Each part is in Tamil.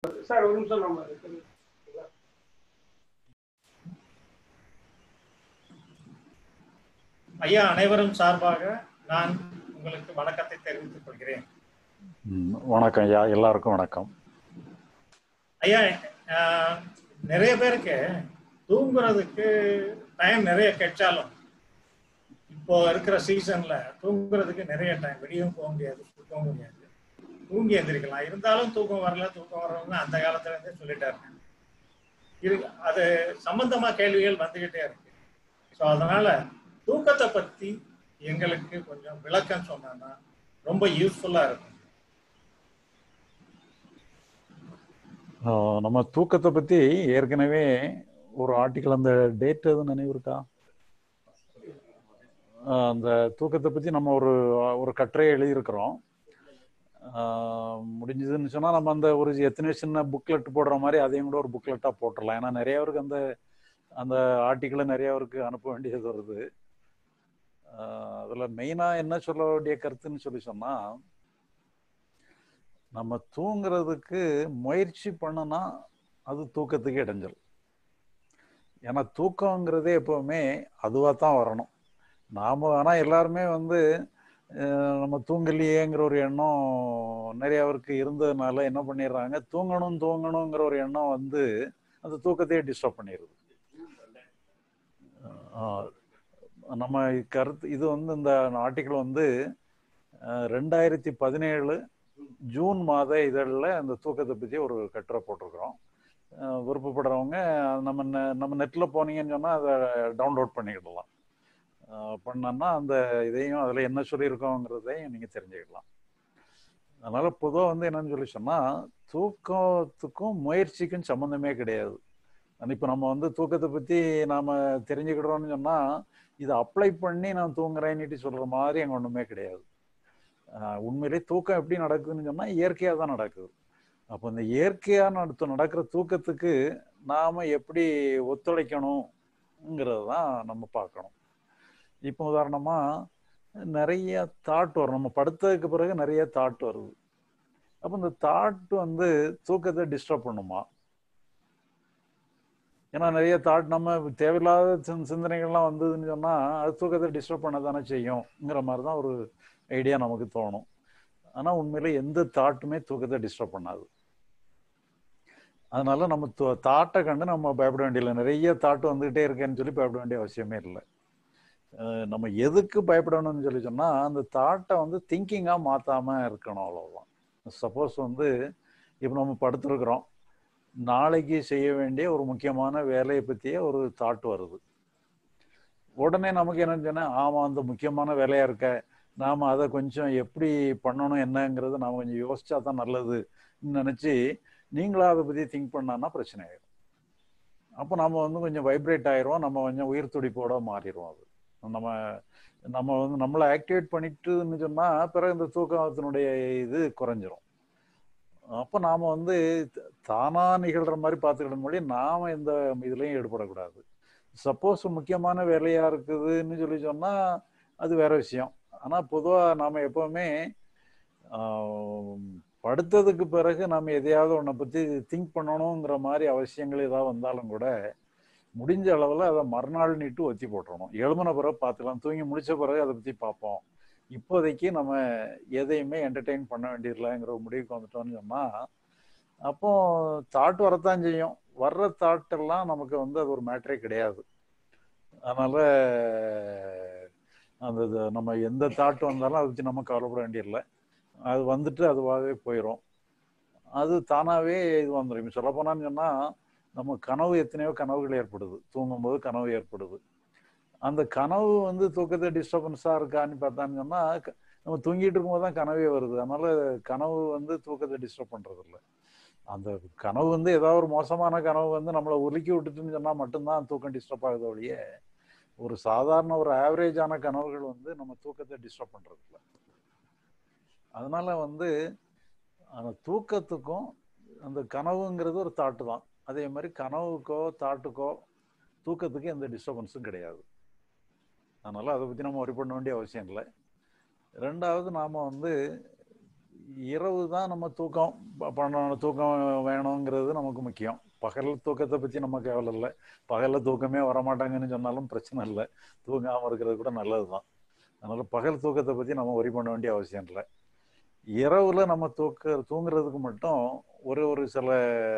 சார் ஒரு நிமிஷம் நம்ம ஐயா அனைவரும் சார்பாக நான் உங்களுக்கு வணக்கத்தை தெரிவித்துக் கொள்கிறேன் ம், வணக்கம் ஐயா எல்லாருக்கும் வணக்கம் ஐயா ஆஹ், நிறைய பேருக்கு தூங்குறதுக்கு டைம் நிறைய கிடைச்சாலும் இப்போ இருக்கிற சீசன்ல தூங்குறதுக்கு நிறைய டைம் வெளியும் போக முடியாது தூங்க முடியாது தூங்கி எந்திரிக்கலாம் இருந்தாலும் தூக்கம் வரல தூக்கம் வரலன்னு அந்த காலத்துல இருந்தே சொல்லிட்டாரு இரு அது சம்பந்தமா கேள்விகள் வந்துகிட்டே இருக்கு ஸோ அதனால தூக்கத்தை பத்தி எங்களுக்கு கொஞ்சம் விளக்கம் சொன்னா ரொம்ப யூஸ்ஃபுல்லா இருக்கும் ஆஹ், நம்ம தூக்கத்தை பத்தி ஏற்கனவே ஒரு ஆர்டிக்கல் அந்த டேட் எதுவும் நினைவு இருக்கா ஆஹ், அந்த தூக்கத்தை பத்தி நம்ம ஒரு ஒரு கட்டுரை எழுதியிருக்கிறோம் ஆஹ், முடிஞ்சதுன்னு சொன்னா நம்ம அந்த ஒரு எத்தனை சின்ன புக்லெட் போடுற மாதிரி அதையும் கூட ஒரு புக்லெட்டா போட்டுடலாம் ஏன்னா நிறைய பேருக்கு அந்த அந்த ஆர்டிக்கிளை நிறைய பேருக்கு அனுப்ப வேண்டியது வருது ஆஹ், அதுல மெயினா என்ன சொல்ல வேண்டிய கருத்துன்னு சொல்லி சொன்னா நம்ம தூங்குறதுக்கு முயற்சி பண்ணனா அது தூக்கத்துக்கு இடைஞ்சல் ஏன்னா தூக்கங்கிறதே எப்பவுமே அதுவா தான் வரணும் நாம ஆனா எல்லாருமே வந்து அஹ், நம்ம தூங்கலையேங்கிற ஒரு எண்ணம் நிறைய பேருக்கு இருந்ததுனால என்ன பண்ணிடுறாங்க தூங்கணும் தூங்கணுங்கிற ஒரு எண்ணம் வந்து அந்த தூக்கத்தையே டிஸ்டர்ப் பண்ணிடுது அஹ், நம்ம கருத்து இது வந்து இந்த ஆர்டிக்கிள் வந்து அஹ், ரெண்டாயிரத்தி பதினேழு ஜூன் மாத இதழில் அந்த தூக்கத்தை பற்றி ஒரு கட்டுரை போட்டிருக்கிறோம் அஹ் விருப்பப்படுறவங்க நம்ம நெ- நம்ம நெட்டில் போனீங்கன்னு சொன்னால் அதை டவுன்லோட் பண்ணிக்கிடலாம் அஹ் பண்ணோன்னா அந்த இதையும் அதில் என்ன சொல்லியிருக்கோங்கிறதையும் நீங்கள் தெரிஞ்சுக்கலாம் அதனால பொதுவாக வந்து என்னன்னு சொல்லி சொன்னால் தூக்கத்துக்கும் முயற்சிக்கும் சம்மந்தமே கிடையாது இப்போ நம்ம வந்து தூக்கத்தை பற்றி நாம் தெரிஞ்சுக்கிடுறோம்னு சொன்னால் இதை அப்ளை பண்ணி நான் தூங்குறேன்னுட்டு சொல்கிற மாதிரி அங்கே ஒன்றுமே கிடையாது ஆஹ் உண்மையிலே தூக்கம் எப்படி நடக்குதுன்னு சொன்னா இயற்கையா தான் நடக்குது அப்போ இந்த இயற்கையா நடத்து நடக்கிற தூக்கத்துக்கு நாம எப்படி ஒத்துழைக்கணுங்கிறது தான் நம்ம பார்க்கணும் இப்போ உதாரணமா நிறைய தாட் வரும் நம்ம படுத்ததுக்கு பிறகு நிறைய தாட் வருது அப்போ இந்த தாட் வந்து தூக்கத்தை டிஸ்டர்ப் பண்ணுமா ஏன்னா நிறைய தாட் நம்ம தேவையில்லாத சிந்- சிந்தனைகள்லாம் வந்ததுன்னு சொன்னா அது தூக்கத்தை டிஸ்டர்ப் பண்ண தானே செய்யும்ங்கிற மாதிரி தான் ஒரு ஐடியா நமக்கு தோணும் ஆனா உண்மையில எந்த தாட்டுமே தூக்கத்தை டிஸ்டர்ப் பண்ணாது அதனால நம்ம தாட்டை கண்டு நம்ம பயப்பட வேண்டியதில்லை நிறைய தாட்டு வந்துகிட்டே இருக்கேன்னு சொல்லி பயப்பட வேண்டிய அவசியமே இல்லை அஹ் நம்ம எதுக்கு பயப்படணும்னு சொல்லி சொன்னா அந்த தாட்டை வந்து திங்கிங்கா மாத்தாம இருக்கணும் அவ்வளவுதான் சப்போஸ் வந்து இப்போ நம்ம படுத்திருக்கிறோம் நாளைக்கு செய்ய வேண்டிய ஒரு முக்கியமான வேலையை பத்தியே ஒரு தாட் வருது உடனே நமக்கு என்னன்னு சொன்னா ஆமா அந்த முக்கியமான வேலையா இருக்க நாம அதை கொஞ்சம் எப்படி பண்ணணும் என்னங்கிறது நாம கொஞ்சம் யோசிச்சா தான் நல்லதுன்னு நினைச்சு நீங்களா அதை பத்தி திங்க் பண்ணான்னா பிரச்சனை ஆயிடும் அப்போ நம்ம வந்து கொஞ்சம் வைப்ரேட் ஆயிரும் நம்ம கொஞ்சம் உயிர் துடிப்போட மாறிடுவோம் அது நம்ம நம்ம வந்து நம்மளை ஆக்டிவேட் பண்ணிட்டுன்னு சொன்னா பிறகு இந்த தூக்கத்தினுடைய இது குறைஞ்சிரும் அப்போ நாம வந்து த- தானா நிகழ்ற மாதிரி பார்த்துக்கிட முடியும் நாம எந்த இதுலயும் ஈடுபடக்கூடாது சப்போஸ் முக்கியமான வேலையா இருக்குதுன்னு சொல்லி சொன்னா அது வேற விஷயம் ஆனா பொதுவா நாம எப்பவுமே ஆம், படுத்ததுக்கு பிறகு நம்ம எதையாவது ஒன்றை பத்தி திங்க் பண்ணணுங்கிற மாதிரி அவசியங்கள் ஏதாவது வந்தாலும் கூட முடிஞ்ச அளவுல அதை மறுநாள் நீட்டு ஒத்தி போட்டுறணும் எழுமன பிறகு பார்த்துக்கலாம் தூங்கி முடிச்ச பிறகு அதை பத்தி பார்ப்போம் இப்போதைக்கு நம்ம எதையுமே என்டர்டெயின் பண்ண வேண்டியதில்லைங்கிற ஒரு முடிவுக்கு வந்துட்டோம்னு சொன்னா அப்போ தாட் வரத்தான் செய்யும் வர்ற தாட் எல்லாம் நமக்கு வந்து அது ஒரு மேட்டரே கிடையாது அதனால அந்த இது நம்ம எந்த தாட் வந்தாலும் அதை பற்றி நம்ம கவலைப்பட வேண்டியதில்லை அது வந்துட்டு அதுவாகவே போயிடும் அது தானாகவே இது வந்துடும் சொல்ல போனான்னு சொன்னால் நம்ம கனவு எத்தனையோ கனவுகள் ஏற்படுது தூங்கும்போது கனவு ஏற்படுது அந்த கனவு வந்து தூக்கத்தை டிஸ்டர்பன்ஸாக இருக்கான்னு பார்த்தான்னு சொன்னால் நம்ம தூங்கிட்டு இருக்கும்போது தான் கனவே வருது அதனால கனவு வந்து தூக்கத்தை டிஸ்டர்ப் பண்ணுறது இல்லை அந்த கனவு வந்து ஏதாவது ஒரு மோசமான கனவு வந்து நம்மளை உலுக்கி விட்டுட்டுன்னு சொன்னால் மட்டும்தான் தூக்கம் டிஸ்டர்ப் ஆகுது ஒழிய ஒரு சாதாரண ஒரு ஆவரேஜான கனவுகள் வந்து நம்ம தூக்கத்தை டிஸ்டர்ப் பண்றது இல்ல அதனால வந்து அந்த தூக்கத்துக்கும் அந்த கனவுங்கிறது ஒரு தாட்டு தான் அதே மாதிரி கனவுக்கோ தாட்டுக்கோ தூக்கத்துக்கு எந்த டிஸ்டர்பன்ஸும் கிடையாது அதனால அதை பற்றி நம்ம ஒரி பண்ண வேண்டிய அவசியம் இல்லை ரெண்டாவது நாம் வந்து இரவு தான் நம்ம தூக்கம் ப- பண்ணணும் தூக்கம் வேணுங்கிறது நமக்கு முக்கியம் பகல் தூக்கத்தை பற்றி நம்ம கவலை இல்லை பகல்ல தூக்கமே வரமாட்டாங்கன்னு சொன்னாலும் பிரச்சனை இல்லை தூங்காமல் இருக்கிறது கூட நல்லது தான் அதனால பகல் தூக்கத்தை பற்றி நம்ம ஒரி பண்ண வேண்டிய அவசியம் இல்லை இரவுல நம்ம தூக்க தூங்குறதுக்கு மட்டும் ஒரு ஒரு சில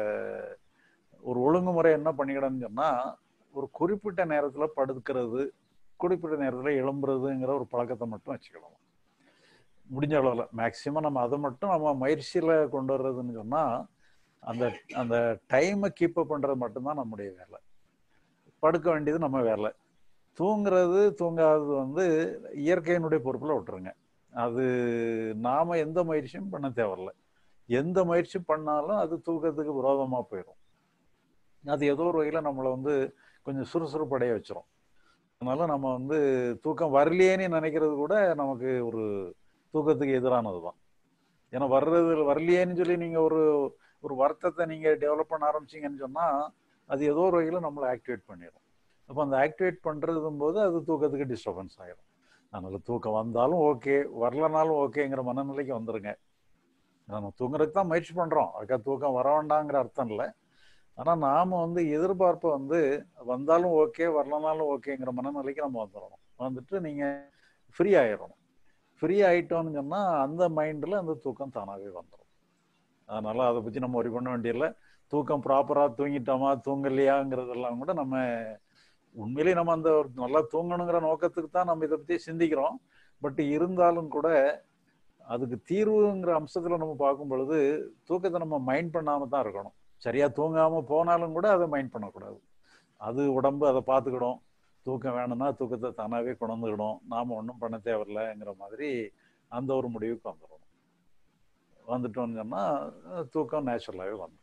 ஒரு ஒழுங்குமுறை என்ன பண்ணிக்கிடணும்னு சொன்னா ஒரு குறிப்பிட்ட நேரத்துல படுக்கிறது குறிப்பிட்ட நேரத்துல எழும்புறதுங்கிற ஒரு பழக்கத்தை மட்டும் வச்சுக்கிடணும் முடிஞ்ச அளவுல மேக்சிமம் நம்ம அதை மட்டும் நம்ம முயற்சியில கொண்டு வர்றதுன்னு சொன்னா அந்த அந்த டைமை கீப் அப் பண்றது மட்டும்தான் நம்முடைய வேலை படுக்க வேண்டியது நம்ம வேலை தூங்குறது தூங்காதது வந்து இயற்கையினுடைய பொறுப்புல விட்டுருங்க அது நாம எந்த முயற்சியும் பண்ண தேவையில்ல எந்த முயற்சி பண்ணாலும் அது தூக்கத்துக்கு விரோதமா போயிடும் அது ஏதோ ஒரு வகையில நம்மளை வந்து கொஞ்சம் சுறுசுறுப்படைய வச்சிரும் அதனால நம்ம வந்து தூக்கம் வரலையேன்னு நினைக்கிறது கூட நமக்கு ஒரு தூக்கத்துக்கு எதிரானது தான் ஏன்னா வர்றது வரலையேன்னு சொல்லி நீங்க ஒரு ஒரு வருத்தத்தை நீங்க டெவலப் பண்ண ஆரம்பிச்சீங்கன்னு சொன்னா அது ஏதோ ஒரு வகையில நம்மளை ஆக்டிவேட் பண்ணிடும் அப்போ அந்த ஆக்டிவேட் பண்றதும் போது அது தூக்கத்துக்கு டிஸ்டர்பன்ஸ் ஆயிடும் அதனால தூக்கம் வந்தாலும் ஓகே வரலனாலும் ஓகேங்கிற மனநிலைக்கு வந்துருங்க நம்ம தூங்குறதுக்கு தான் முயற்சி பண்றோம் அதுக்காக தூக்கம் வர வேண்டாங்கிற அர்த்தம் இல்லை ஆனா நாம வந்து எதிர்பார்ப்பை வந்து வந்தாலும் ஓகே வரலனாலும் ஓகேங்கிற மனநிலைக்கு நம்ம வந்துடணும் வந்துட்டு நீங்க ஃப்ரீ ஆயிடணும் ஃப்ரீ ஆயிட்டோம்னு சொன்னா அந்த மைண்ட்ல அந்த தூக்கம் தானாவே வந்துடும் அதனால அதை பத்தி நம்ம ஒரி பண்ண வேண்டியதில்லை தூக்கம் ப்ராப்பரா தூங்கிட்டோமா தூங்கலையாங்கிறதெல்லாம் கூட நம்ம உண்மையிலேயே நம்ம அந்த ஒரு நல்லா தூங்கணுங்கிற நோக்கத்துக்கு தான் நம்ம இதை பத்தி சிந்திக்கிறோம் பட் இருந்தாலும் கூட அதுக்கு தீர்வுங்கிற அம்சத்துல நம்ம பார்க்கும் பொழுது தூக்கத்தை நம்ம மைண்ட் பண்ணாம தான் இருக்கணும் சரியா தூங்காம போனாலும் கூட அதை மைண்ட் பண்ணக்கூடாது அது உடம்பு அதை பார்த்துக்கிடும் தூக்கம் வேணும்னா தூக்கத்தை தானாவே கொண்டுக்கிடும் நாம ஒன்றும் பண்ண தேவையில்லைங்கிற மாதிரி அந்த ஒரு முடிவுக்கு வந்துடும் வந்துட்டோம்னு சொன்னா தூக்கம் நேச்சுரலாகவே வந்துடும்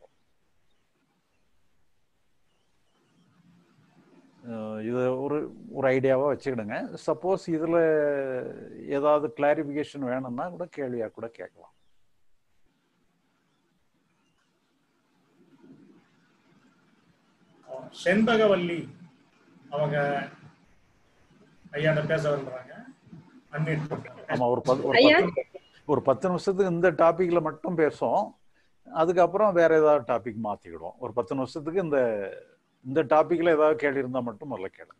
இதை ஒரு ஒரு ஐடியாவாக வச்சுக்கிடுங்க சப்போஸ் இதில் ஏதாவது கிளாரிஃபிகேஷன் வேணும்னா கூட கேள்வியாக கூட கேட்கலாம் செண்பகவல்லி அவங்க ஐயாட்ட பேச விரும்புறாங்க அன்மியூட் பண்றாங்க ஆமா ஒரு பத்து ஒரு ஐயா. பத்து ஒரு பத்து நிமிஷத்துக்கு இந்த டாபிக்ல மட்டும் பேசுவோம் அதுக்கப்புறம் வேற ஏதாவது டாபிக் மாத்திக்கிடுவோம் ஒரு பத்து நிமிஷத்துக்கு இந்த இந்த டாபிக்ல ஏதாவது கேள்வி இருந்தா மட்டும் முதல்ல கேளுங்க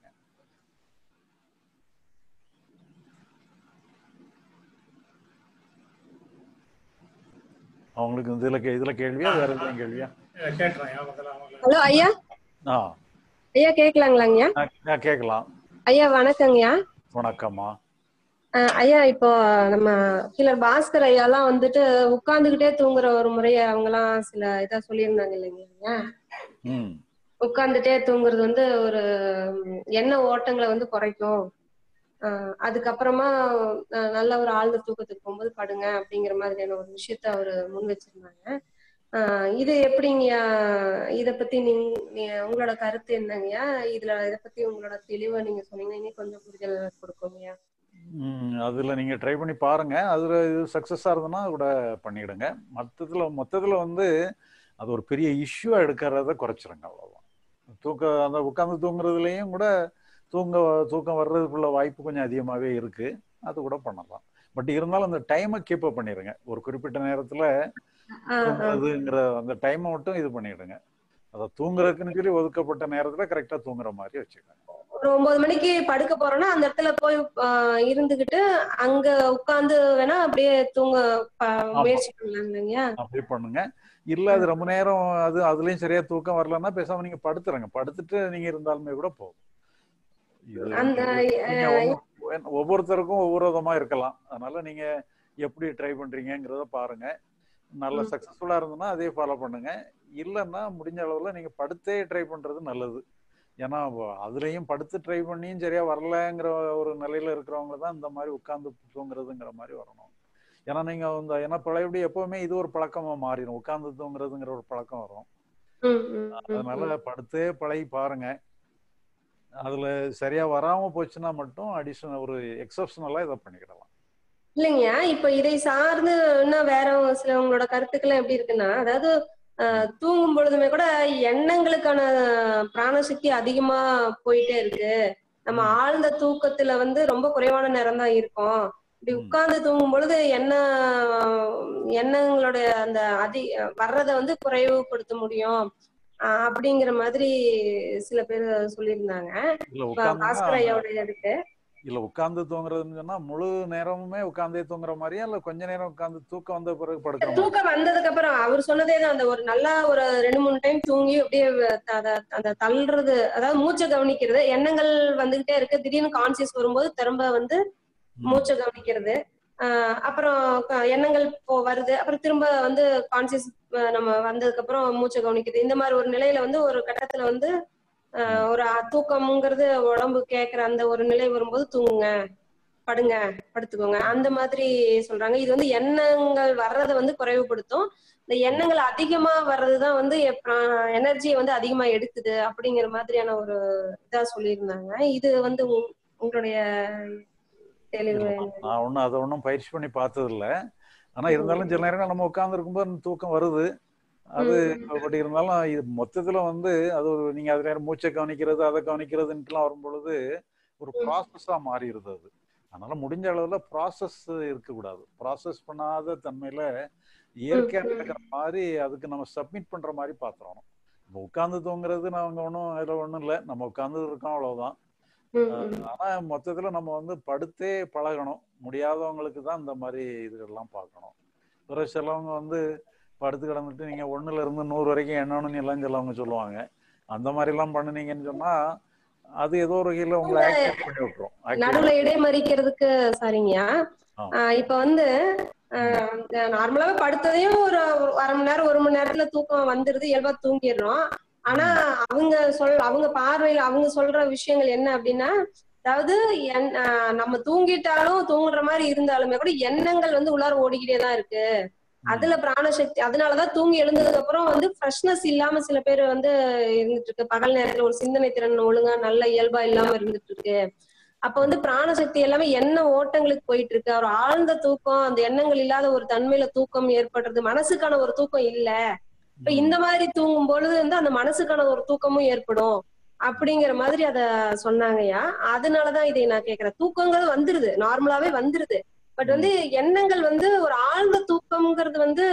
அவங்களுக்கு இதுல கே- இதுல கேள்வியா வேற எதுவும் கேள்வியா அஹ் கேட்டுறேன் முதல்ல அவங்க ஹலோ ஐயா ஆ ஐயா கேட்கலாங்களாங்கய்யா நான் நான் கேட்கலாம் ஐயா வணக்கங்கய்யா வணக்கம்மா அஹ் ஐயா இப்போ நம்ம கீழர் பாஸ்கர் ஐயாலாம் வந்துட்டு உட்கார்ந்துகிட்டே தூங்குற ஒரு முறைய அவங்கலாம் சில இதா சொல்லியிருந்தாங்க இல்லைங்களா ம் உட்கார்ந்துட்டே தூங்குறது வந்து ஒரு ம், எண்ண ஓட்டங்களை வந்து குறைக்கும் அஹ் அதுக்கப்புறமா அஹ் நல்ல ஒரு ஆழ்ந்த தூக்கத்துக்கு போகும்போது படுங்க அப்படிங்கிற மாதிரியான ஒரு விஷயத்த அவர் முன் வச்சிருந்தாங்க அஹ் இது எப்படிங்கய்யா இத பத்தி நீங்க நீ- உங்களோட கருத்து என்னங்கய்யா இதுல இத பத்தி உங்களோட தெளிவா நீங்க சொன்னீங்கன்னா இன்னும் கொஞ்சம் புரிதல் கொடுக்குங்கய்யா ம், அதுல நீங்க ட்ரை பண்ணி பாருங்க அதுல இது சக்சஸா இருந்ததுன்னா கூட பண்ணிடுங்க மொத்தத்துல மொத்தத்துல வந்து அது ஒரு பெரிய இஷ்யூ எடுக்கிறத குறைச்சிருங்க அவ்வளவுதான் தூக்க அந்த உட்காந்து தூங்குறதுலயும் கூட தூங்க தூக்கம் வர்றதுக்குள்ள வாய்ப்பு கொஞ்சம் அதிகமாவே இருக்கு அது கூட பண்ணலாம் பட் இருந்தாலும் அந்த டைமை கீப் அப் பண்ணிடுங்க ஒரு குறிப்பிட்ட நேரத்துல ஆஹ் ஆஹ் தூங்குறதுங்கிற அந்த டைமை மட்டும் இது பண்ணிடுங்க அதை தூங்குறதுக்குன்னு சொல்லி ஒதுக்கப்பட்ட நேரத்துல கரெக்டா தூங்குற மாதிரி வச்சுக்கோங்க ஒரு ஒன்பது மணிக்கு படுக்க போறோம்னா அந்த இடத்துல போய் ஆஹ் இருந்துகிட்டு அங்க உட்கார்ந்து வேணா அப்படியே தூங்க ப- முயற்சி பண்ணலாங்கய்யா அப்படி பண்ணுங்க இல்ல அது ரொம்ப நேரம் அது அதுலயும் சரியா தூக்கம் வரலன்னா பேசாம நீங்க படுத்துறங்க படுத்துட்டு நீங்க இருந்தாலுமே கூட போதும் இது அந்த நீங்க ஒவ்வொரு- ஒவ்வொருத்தருக்கும் ஒவ்வொரு விதமா இருக்கலாம் அதனால நீங்க எப்படி ட்ரை பண்றீங்கங்கிறத பாருங்க நல்ல ம். சக்சஸ்ஃபுல்லா இருந்ததுன்னா அதே ஃபாலோ பண்ணுங்க இல்லைன்னா முடிஞ்ச அளவுல நீங்க படுத்தே ட்ரை பண்றது நல்லது ஏன்னா வ- அதுலயும் படுத்து ட்ரை பண்ணியும் சரியா வரலங்கிற ஒரு நிலையில இருக்கிறவங்க தான் இந்த மாதிரி உட்கார்ந்து தூங்குறதுங்கிற மாதிரி வரணும் ஏன்னா நீங்க இந்த ஏன்னா பழையபடி எப்பவுமே இது ஒரு பழக்கமா மாறிடும் உட்கார்ந்து தூங்குறதுங்கிற ஒரு பழக்கம் வரும் ம், ம், ம், அதனால படுத்தே பழகி பாருங்க அதுல சரியா வராம போச்சுன்னா மட்டும் அடிஷனல் ஒரு எக்ஸப்ஷனலா இதை பண்ணிக்கிடலாம் இல்லைங்கய்யா இப்ப இதை சார்ந்து இன்னும் வேற சிலவங்களோட கருத்துக்கள் எப்படி இருக்குன்னா அதாவது ஆஹ் தூங்கும் பொழுதுமே கூட எண்ணங்களுக்கான பிராணசக்தி அதிகமா போயிட்டே இருக்கு நம்ம ஆழ்ந்த தூக்கத்துல வந்து ரொம்ப குறைவான நேரம் தான் இருக்கும் இப்படி ம். உட்கார்ந்து தூங்கும் பொழுது என்ன எண்ணங்களுடைய அந்த அதி வர்றதை வந்து குறைவுபடுத்த முடியும் ஆஹ் அப்படிங்கிற மாதிரி சில பேர் சொல்லியிருந்தாங்க இல்ல இப்ப உட்காந்து பாஸ்கர் ஐயாவுடைய இதுக்கு இல்ல உட்கார்ந்து தூங்குறதுன்னு சொன்னா முழு நேரமுமே உட்கார்ந்தே தூங்குற மாதிரியா இல்ல கொஞ்ச நேரம் உட்கார்ந்து தூக்கம் வந்த பிறகு படுக்கிற மாதிரி தூக்கம் வந்ததுக்கு அப்புறம் அவர் சொன்னதே தான் அந்த ஒரு நல்லா ஒரு ரெண்டு மூணு டைம் தூங்கி அப்படியே த- அத- அந்த தள்ளுறது அதாவது மூச்சை கவனிக்கிறது எண்ணங்கள் வந்துகிட்டே இருக்கு திடீர்னு கான்சியஸ் வரும்போது திரும்ப வந்து ம். மூச்சை கவனிக்கிறது ஆஹ் அப்புறம் க- எண்ணங்கள் போ வருது அப்புறம் திரும்ப வந்து கான்சியஸ் நம்ம வந்ததுக்கு அப்புறம் மூச்சை கவனிக்கிறது இந்த மாதிரி ஒரு நிலையில வந்து ஒரு கட்டத்துல வந்து ஆஹ் ஒரு அ- தூக்கம்ங்கிறது உடம்பு கேக்குற அந்த ஒரு நிலை வரும்போது தூங்குங்க படுங்க படுத்துக்கோங்க அந்த மாதிரி சொல்றாங்க இது வந்து எண்ணங்கள் வர்றதை வந்து குறைவுபடுத்தும் இந்த எண்ணங்கள் அதிகமா வர்றதுதான் வந்து எனர்ஜியை வந்து அதிகமா எடுக்குது அப்படிங்கிற மாதிரியான ஒரு இதா சொல்லியிருந்தாங்க இது வந்து உங்- உங்களுடைய தெளிவு நான் ஒன்றும் அதை ஒன்றும் பயிற்சி பண்ணி பார்த்தது இல்ல ஆனா இருந்தாலும் சில நேரம் நம்ம உட்கார்ந்து இருக்கும்போது தூக்கம் வருது அது பட் இருந்தாலும் இது மொத்தத்துல வந்து அது ஒரு நீங்க அது நேரம் மூச்சை கவனிக்கிறது அதை கவனிக்கிறதுன்ட்டுலாம் வரும் பொழுது ஒரு ம். ப்ராசஸா மாறிடுது அது அதனால முடிஞ்ச அளவுல ப்ராசஸ் இருக்கக்கூடாது ப்ராசஸ் பண்ணாத தன்மையில இயற்கையா ம், ம். நடக்கிற மாதிரி அதுக்கு நம்ம சப்மிட் பண்ற மாதிரி பாத்துறோம் இப்போ உட்கார்ந்து தூங்குறது நாங்க ஒன்றும் அதுல ஒண்ணும் இல்லை நம்ம உட்கார்ந்து இருக்கோம் அவ்வளவுதான் ம், ம். ஆனா மொத்தத்துல நம்ம வந்து படுத்தே பழகணும் முடியாதவங்களுக்கு தான் இந்த மாதிரி இதுகள்லாம் பார்க்கணும் ஒரு சிலவங்க வந்து படுத்து கிடந்துட்டு நீங்க ஒண்ணுல இருந்து நூறு வரைக்கும் எண்ணணும்னு எல்லாம் சிலவங்க சொல்லுவாங்க அந்த மாதிரி எல்லாம் பண்ணுனீங்கன்னு சொன்னா அது ஏதோ ஒரு வகையில உங்களை ஆக்டிவேட் பண்ணி விட்டுரும் Activate நடுவுல இடைமறிக்கிறதுக்கு சரிங்கய்யா ஆ. ஆஹ் இப்ப வந்து நார்மலாவே படுத்ததையும் ஒரு ஒரு அரை மணி நேரம் ஒரு மணி நேரத்துல தூக்கம் வந்துருது இயல்பா தூங்கிடுறோம் ஆனா அவங்க சொல் அவங்க பார்வையில அவங்க சொல்ற விஷயங்கள் என்ன அப்படின்னா அதாவது என்- ஆஹ் நம்ம தூங்கிட்டாலும் தூங்குற மாதிரி இருந்தாலுமே கூட எண்ணங்கள் வந்து உள்ளார ஓடிக்கிட்டே தான் இருக்கு அதுல பிராணசக்தி அதனாலதான் தூங்கி எழுந்ததுக்கு அப்புறம் வந்து ஃப்ரெஷ்னஸ் இல்லாம சில பேர் வந்து இருந்துட்டு இருக்கு பகல் நேரத்துல ஒரு சிந்தனை திறன் ஒழுங்கா நல்ல இயல்பா இல்லாம இருந்துட்டு இருக்கு அப்ப வந்து பிராணசக்தி எல்லாமே எண்ண ஓட்டங்களுக்கு போயிட்டு இருக்கு ஒரு ஆழ்ந்த தூக்கம் அந்த எண்ணங்கள் இல்லாத ஒரு தன்மையில தூக்கம் ஏற்படுறது மனசுக்கான ஒரு தூக்கம் இல்ல இப்ப இந்த மாதிரி தூங்கும் பொழுது வந்து அந்த மனசுக்கான ஒரு தூக்கமும் ஏற்படும் அப்படிங்கிற மாதிரி அத சொன்னாங்கய்யா அதனாலதான் இதை நான் கேக்குறேன் தூக்கங்கிறது வந்துருது நார்மலாவே வந்துருது பட் வந்து எண்ணங்கள் வந்து ஒரு ஆழ்ந்த தூக்கம்ங்கிறது வந்து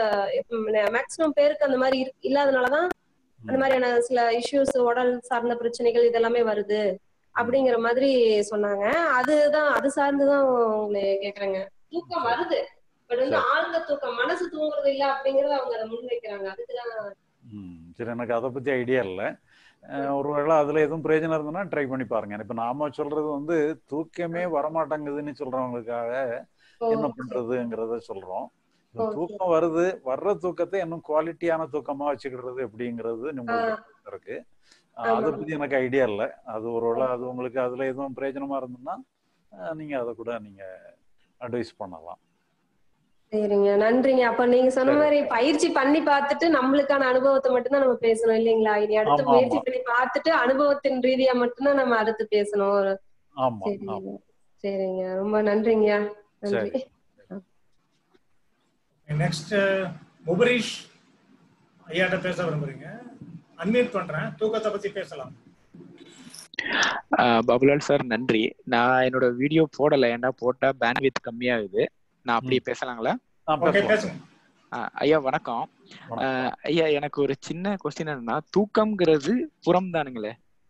மேக்சிமம் பேருக்கு அந்த மாதிரி இருக்கு இல்லாதனாலதான் அந்த மாதிரியான சில இஷ்யூஸ் உடல் சார்ந்த பிரச்சனைகள் இதெல்லாமே வருது அப்படிங்கிற மாதிரி சொன்னாங்க அதுதான் அது சார்ந்துதான் உங்களை கேக்குறேங்க தூக்கம் வருது பட் வந்து ஆழ்ந்த தூக்கம் மனசு தூங்குறது இல்ல அப்படிங்கறத அவங்க அதை முன்வைக்கிறாங்க அதுக்குதான் ம் சரி எனக்கு அதை பத்தி ஐடியா இல்லை ஒருவேளை அதுல எதுவும் பிரயோஜனம் இருந்ததுன்னா ட்ரை பண்ணி பாருங்க இப்ப நாம சொல்றது வந்து தூக்கமே வரமாட்டேங்குதுன்னு சொல்றவங்களுக்காக ஓ, என்ன பண்றதுங்கிறத சொல்றோம் இப்ப ஓகே. தூக்கம் வருது வர்ற தூக்கத்தை இன்னும் குவாலிட்டியான தூக்கமா வச்சுக்கிறது எப்படிங்கிறது உங்களுக்கு இருக்கு அஹ் அதை ஆமா. பத்தி எனக்கு ஐடியா இல்லை அது ஒருவேளை அது உங்களுக்கு அதுல எதுவும் பிரயோஜனமா இருந்ததுன்னா அஹ் நீங்க அதை கூட நீங்க அட்வைஸ் பண்ணலாம் சரிங்க நன்றிங்க அப்ப நீங்க சொன்ன சரி. மாதிரி பயிற்சி பண்ணி பார்த்துட்டு நம்மளுக்கான அனுபவத்தை மட்டும்தான் நம்ம பேசணும் இல்லைங்களா இனி அடுத்து ஆமா, முயற்சி ஆமா. பண்ணி பார்த்துட்டு அனுபவத்தின் ரீதியா மட்டும்தான் நம்ம அடுத்து பேசணும் ஒரு- ஆமா சரிங்க ஆமா சரிங்க ரொம்ப நன்றிங்கய்யா நன்றி சரி. நெக்ஸ்ட் முபரீஷ் ஐயாட்ட பேச விரும்புறீங்க அன்மியூட் பண்றேன் தூக்கத்தை பத்தி பேசலாம் ஆஹ் பபுலால் சார் நன்றி நான் என்னோட வீடியோ போடல ஏன்னா போட்டா பேண்ட்வித் கம்மியாகுது நான் அப்படியே பேசலாங்களா ஆ, ஓகே பேசலாம். பேசுங்க ஆஹ் ஐயா வணக்கம் வணக்கம். ஆஹ் ஐயா எனக்கு ஒரு சின்ன கொஸ்டின் என்னன்னா தூக்கம்ங்கிறது புறம் தானுங்களே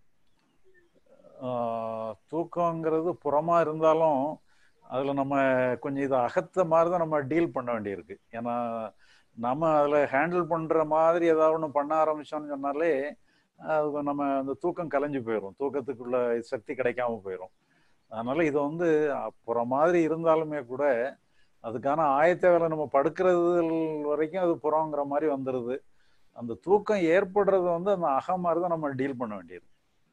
ஆஹ் தூக்கங்கிறது புறமா இருந்தாலும் அதுல நம்ம கொஞ்சம் இதை அகத்த மாதிரி தான் நம்ம டீல் பண்ண வேண்டியிருக்கு ஏன்னா நம்ம அதுல ஹேண்டில் பண்ற மாதிரி ஏதாவது ஒன்று பண்ண ஆரம்பிச்சோம்னு சொன்னாலே அது நம்ம அந்த தூக்கம் கலைஞ்சு போயிடும் தூக்கத்துக்குள்ள சக்தி கிடைக்காம போயிடும் அதனால இது வந்து புற மாதிரி இருந்தாலுமே கூட அதுக்கான ஆயத்த வேலை நம்ம படுக்கிறது வரைக்கும் அது புறங்கிற மாதிரி வந்துடுது அந்த தூக்கம் ஏற்படுறது வந்து அந்த அகம் மாதிரி தான் நம்ம டீல் பண்ண வேண்டியது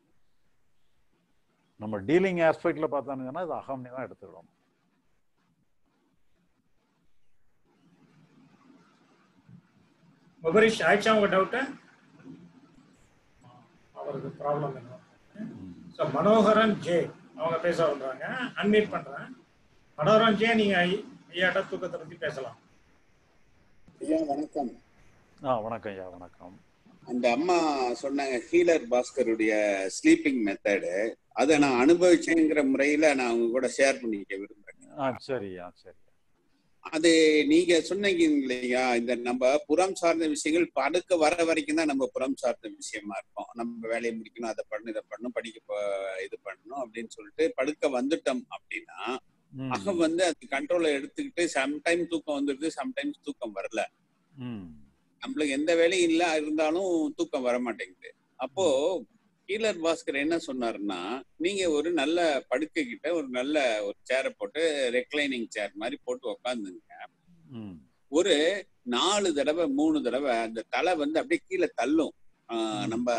நம்ம டீலிங் ஆஸ்பெக்ட்ல பார்த்தோம்னா இது அகம்னு தான் எடுத்துக்கிறோம் முபரீஷ் ஆயிடுச்சா உங்க டவுட்டு அவருக்கு ப்ராப்ளம் இல்லை ஸோ மனோகரன் ஜே அவங்க பேச விடுறாங்க அன்மியூட் பண்றேன் மனோகரன் ஜே நீங்க ஐ- ஐயாட்ட தூக்கத்தை பத்தி பேசலாம் ஐயா வணக்கம் ஆ வணக்கம் ஐயா வணக்கம் அந்த அம்மா சொன்னாங்க ஹீலர் பாஸ்கருடைய ஸ்லீப்பிங் மெத்தடு அதை நான் அனுபவிச்சேங்கிற முறையில நான் அவங்க கூட ஷேர் பண்ணிக்க விரும்புறேன் ஆ சரியா சரி அது நீங்க சொன்னீங்க இல்லையா இந்த நம்ம புறம் சார்ந்த விஷயங்கள் படுக்க வர வரைக்கும் தான் நம்ம புறம் சார்ந்த விஷயமா இருக்கும் நம்ம வேலையை முடிக்கணும் அதை பண்ணணும் இதை பண்ணணும் படிக்க ப- இது பண்ணணும் அப்படின்னு சொல்லிட்டு படுக்க வந்துட்டோம் அப்படின்னா ம், அகம் வந்து அது கண்ட்ரோலை எடுத்துக்கிட்டு சம்டைம் தூக்கம் வந்துடுது சம்டைம்ஸ் தூக்கம் வரல ம், நம்மளுக்கு எந்த வேலையும் இல்ல இருந்தாலும் தூக்கம் வர மாட்டேங்குது அப்போ ஹீலர் பாஸ்கர் என்ன சொன்னாருன்னா நீங்க ஒரு நல்ல படுக்கை கிட்ட ஒரு நல்ல ஒரு சேரை போட்டு ரெக்ளைனிங் சேர் மாதிரி போட்டு உக்காந்துங்க ம், ஒரு நாலு தடவை மூணு தடவை அந்த தலை வந்து அப்படியே கீழே தள்ளும் ஆஹ் ம். நம்ம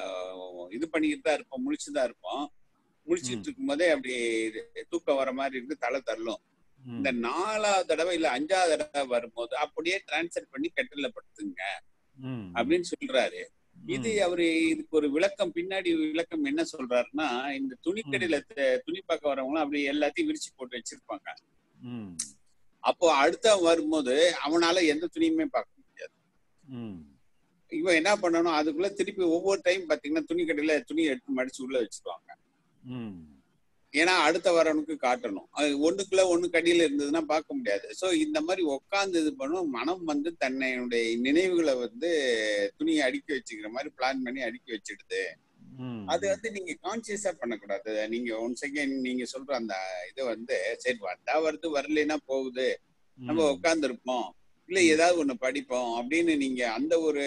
இது பண்ணிக்கிட்டு தான் இருப்போம் முழிச்சுதான் இருப்போம் முழிச்சிட்டு இருக்கும் போதே அப்படி தூக்கம் வர மாதிரி இருந்து தலை தள்ளும் ம், இந்த நாலாவது தடவை இல்ல அஞ்சாவது தடவை வரும்போது அப்படியே டிரான்ஸ்ஃபர் பண்ணி கட்டில படுத்துங்க ம், அப்படின்னு சொல்றாரு இது ம், அவரு இதுக்கு ஒரு விளக்கம் பின்னாடி விளக்கம் என்ன சொல்றாருன்னா இந்த துணிக்கடையில த- துணி பார்க்க வரவங்க அப்படி எல்லாத்தையும் விரிச்சு போட்டு வச்சிருப்பாங்க ம், அப்போ அடுத்த வரும்போது அவனால எந்த துணியுமே பார்க்க முடியாது ம், இவன் என்ன பண்ணணும் அதுக்குள்ள திருப்பி ஒவ்வொரு டைம் பாத்தீங்கன்னா துணி கடையில துணி எடுத்து மடிச்சு உள்ள வச்சிருவாங்க ம், ஏன்னா அடுத்த வரவனுக்கு காட்டணும் அது ஒண்ணுக்குள்ள ஒண்ணு கடியில இருந்ததுன்னா பார்க்க முடியாது சோ இந்த மாதிரி உட்கார்ந்து இது பண்ணும் மனம் வந்து தன்னுடைய நினைவுகளை வந்து துணியை அடுக்கி வச்சுக்கிற மாதிரி பிளான் பண்ணி அடுக்கி வச்சிடுது ம், அது வந்து நீங்க கான்சியஸா பண்ணக்கூடாது நீங்க ஒன் செகண்ட் நீங்க சொல்ற அந்த இது வந்து சரி வந்தா வருது வரலைன்னா போகுது நம்ம ம், உட்கார்ந்து இருப்போம் இல்ல ஏதாவது ஒண்ணு படிப்போம் அப்படின்னு நீங்க அந்த ஒரு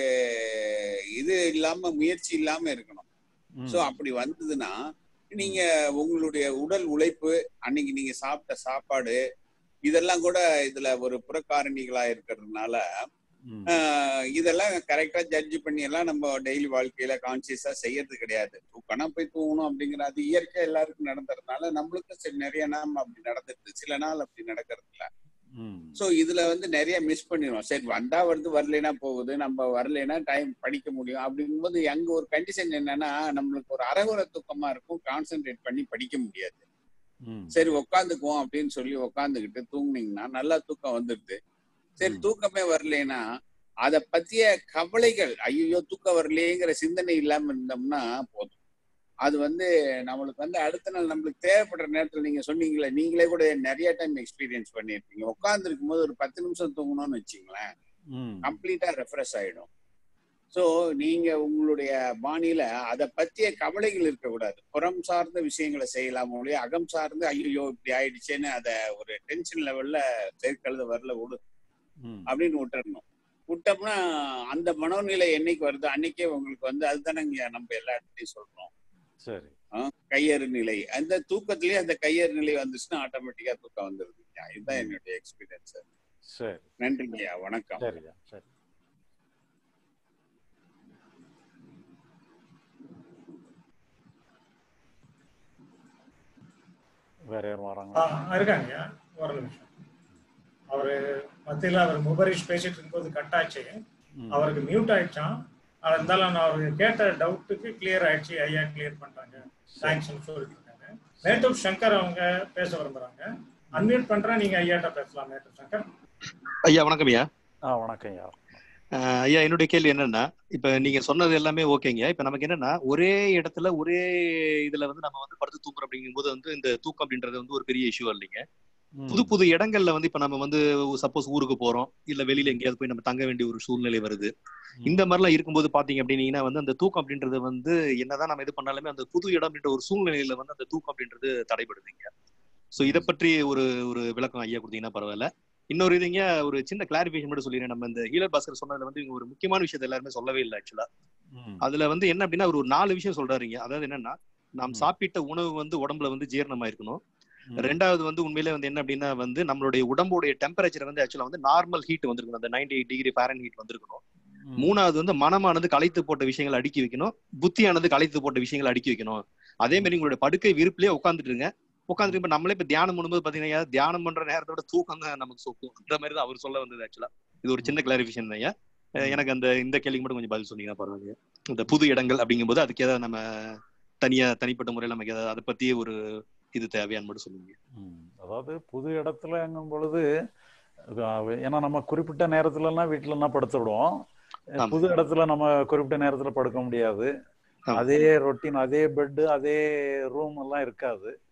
இது இல்லாம முயற்சி இல்லாம இருக்கணும் ம், சோ அப்படி வந்ததுன்னா நீங்க உங்களுடைய உடல் உழைப்பு அன்னைக்கு நீங்க சாப்பிட்ட சாப்பாடு இதெல்லாம் கூட இதுல ஒரு புறக்காரணிகளா இருக்கிறதுனால ம், ஆஹ், இதெல்லாம் கரெக்டா ஜட்ஜ் பண்ணி எல்லாம் நம்ம டெய்லி வாழ்க்கையில கான்சியஸா செய்யறது கிடையாது தூக்கனா போய் தூங்கணும் அப்படிங்கிற அது இயற்கை எல்லாருக்கும் நடந்ததுனால நம்மளுக்கும் சரி நிறைய நாள் அப்படி நடந்துருது சில நாள் அப்படி நடக்கிறது இல்ல ம், சோ இதுல வந்து நிறைய மிஸ் பண்ணிடுவோம் சரி வந்தா வருது வரலைன்னா போகுது நம்ம வரலைன்னா டைம் படிக்க முடியும் அப்படிங்கும்போது அங்க ஒரு கண்டிஷன் என்னன்னா நம்மளுக்கு ஒரு அரைகுறை தூக்கமா இருக்கும் கான்சென்ட்ரேட் பண்ணி படிக்க முடியாது ம், சரி உக்காந்துக்குவோம் அப்படின்னு சொல்லி உக்காந்துக்கிட்டு தூங்குனீங்கன்னா நல்லா தூக்கம் வந்துடுது சரி ம். தூக்கமே வரலைன்னா அத பத்திய கவலைகள் ஐயோ தூக்கம் வரலையேங்கிற சிந்தனை இல்லாம இருந்தோம்னா போதும் அது வந்து நம்மளுக்கு வந்து அடுத்த நாள் நம்மளுக்கு தேவைப்படுற நேரத்துல நீங்க சொன்னீங்களே நீங்களே கூட நிறைய டைம் எக்ஸ்பீரியன்ஸ் பண்ணியிருப்பீங்க உட்கார்ந்து இருக்கும்போது ஒரு பத்து நிமிஷம் தூங்கணும்னு வச்சுங்களேன் ம், கம்ப்ளீட்டா ரெஃப்ரெஷ் ஆயிடும் சோ நீங்க உங்களுடைய பாணியில அதை பத்திய கவலைகள் இருக்கக்கூடாது புறம் சார்ந்த விஷயங்களை செய்யலாம் ஒழிய அகம் சார்ந்து ஐயோ இப்படி ஆயிடுச்சேன்னு அதை ஒரு டென்ஷன் லெவல்ல சேர்க்கழுத வரல விடு ம், அப்படின்னு விட்டுறணும் விட்டோம்னா அந்த மனோநிலை என்னைக்கு வருதோ அன்னைக்கே உங்களுக்கு வந்து அதுதானங்க நம்ம எல்லா இடத்துலயும் சொல்றோம் சரி கையறு நிலை அந்த தூக்கத்திலேயே அந்த கையறு நிலை வந்துச்சுன்னா ஆட்டோமேட்டிக்கா தூக்கம் வந்துருதுங்க இதுதான் என்னுடைய எக்ஸ்பீரியன்ஸ் சரி நன்றிங்கய்யா வணக்கம் சரியா சரி வேற யாரும் வராங்க ஆ, இருக்காங்க ஒரு நிமிஷம் அவரு மத்தியில அவர் முபரிஷ் பேசிட்டு இருக்கும்போது கட் ஆச்சு ம், அவருக்கு மியூட் ஆயிடுச்சான் அது இருந்தாலும் நான் அவருக்கு கேட்ட டவுட்டுக்கு கிளியர் ஆயிடுச்சு ஐயா கிளியர் பண்றாங்க தேங்க்ஸ்னு சொல்லிட்டு இருக்காங்க மேட்டூர் சங்கர் அவங்க பேச விரும்புறாங்க அன்மியூட் பண்றேன் நீங்க ஐயாட்ட பேசலாம் மேட்டூர் சங்கர் ஐயா வணக்கம் ஐயா ஆ வணக்கம் யார் அஹ் ஐயா என்னுடைய கேள்வி என்னன்னா இப்ப நீங்க சொன்னது எல்லாமே ஓகேங்க இப்ப நமக்கு என்னன்னா ஒரே இடத்துல ஒரே இதுல வந்து நம்ம வந்து படுத்து தூங்குறோம் அப்படிங்கும்போது வந்து இந்த தூக்கம் அப்படின்றது வந்து ஒரு பெரிய இஷ்யூ இல்லைங்க ம், புது புது இடங்கள்ல வந்து இப்ப நம்ம வந்து சப்போஸ் ஊருக்கு போறோம் இல்ல வெளியில எங்கேயாவது போய் நம்ம தங்க வேண்டிய ஒரு சூழ்நிலை வருது ம், இந்த மாதிரிலாம் இருக்கும்போது பாத்தீங்க அப்படின்னீங்கன்னா வந்து அந்த தூக்கம் அப்படின்றது வந்து என்னதான் நம்ம இது பண்ணாலுமே அந்த புது இடம் அப்படின்ற ஒரு சூழ்நிலையில வந்து அந்த தூக்கம் அப்படின்றது தடைபடுதுங்க சோ இதை பற்றி ஒரு ஒரு விளக்கம் ஐயா கொடுத்தீங்கன்னா பரவாயில்ல இன்னொரு இதுங்க ஒரு சின்ன கிளாரிபிகேஷன் மட்டும் சொல்லிடுறேன் நம்ம இந்த ஹீலர் பாஸ்கர் சொன்னதுல வந்து இவங்க ஒரு முக்கியமான விஷயத்தை எல்லாருமே சொல்லவே இல்லை ஆக்சுவலா ம், அதுல வந்து என்ன அப்படின்னா ஒரு நாலு விஷயம் சொல்றாருங்க அதாவது என்னன்னா நாம் ம். சாப்பிட்ட உணவு வந்து உடம்புல வந்து ஜீரணமா இருக்கணும் ம், ரெண்டாவது வந்து உண்மையிலே வந்து என்ன அப்படின்னா வந்து நம்மளுடைய உடம்புடைய டெம்பரேச்சர் வந்து ஆக்சுவலா வந்து நார்மல் ஹீட் வந்திருக்கணும் அந்த ninety eight degree Fahrenheit வந்திருக்கணும் ம், மூணாவது வந்து மனமானது களைத்து போட்ட விஷயங்களை அடுக்கி வைக்கணும் புத்தியானது களைத்து போட்ட விஷயங்களை அடுக்கி வைக்கணும் அதே மாதிரி உங்களுடைய படுக்கை விருப்பிலே உட்காந்துட்டு இருங்க உட்காந்துட்டு இப்ப நம்மளே இப்ப தியானம் பண்ணும்போது பாத்தீங்கன்னா தியானம் பண்ற நேரத்தோட தூக்கம் தான் நமக்கு சொக்கும் அந்த மாதிரி தான் அவர் சொல்ல வந்தது ஆக்சுவலா இது ஒரு சின்ன கிளாரிபிகேஷன் ஐயா அஹ் எனக்கு அந்த இந்த கேள்விக்கு மட்டும் கொஞ்சம் பதில் சொன்னீங்கன்னா பரவாயில்ல இந்த புது இடங்கள் அப்படிங்கும்போது அதுக்கு ஏதாவது நம்ம தனியா தனிப்பட்ட முறையில நமக்கு ஏதாவது அதை பத்தியே ஒரு இது தேவையான்னு மட்டும் சொல்லுங்க ம். அதாவது புது இடத்துலங்கும் பொழுது அது அவ- ஏன்னா நம்ம குறிப்பிட்ட நேரத்துலலாம் வீட்டுலலாம் படுத்து விடுவோம் ஆமா. புது இடத்துல நம்ம குறிப்பிட்ட நேரத்துல படுக்க முடியாது ஆமா. அதே ரொட்டீன் அதே பெட்டு அதே ரூம் எல்லாம் இருக்காது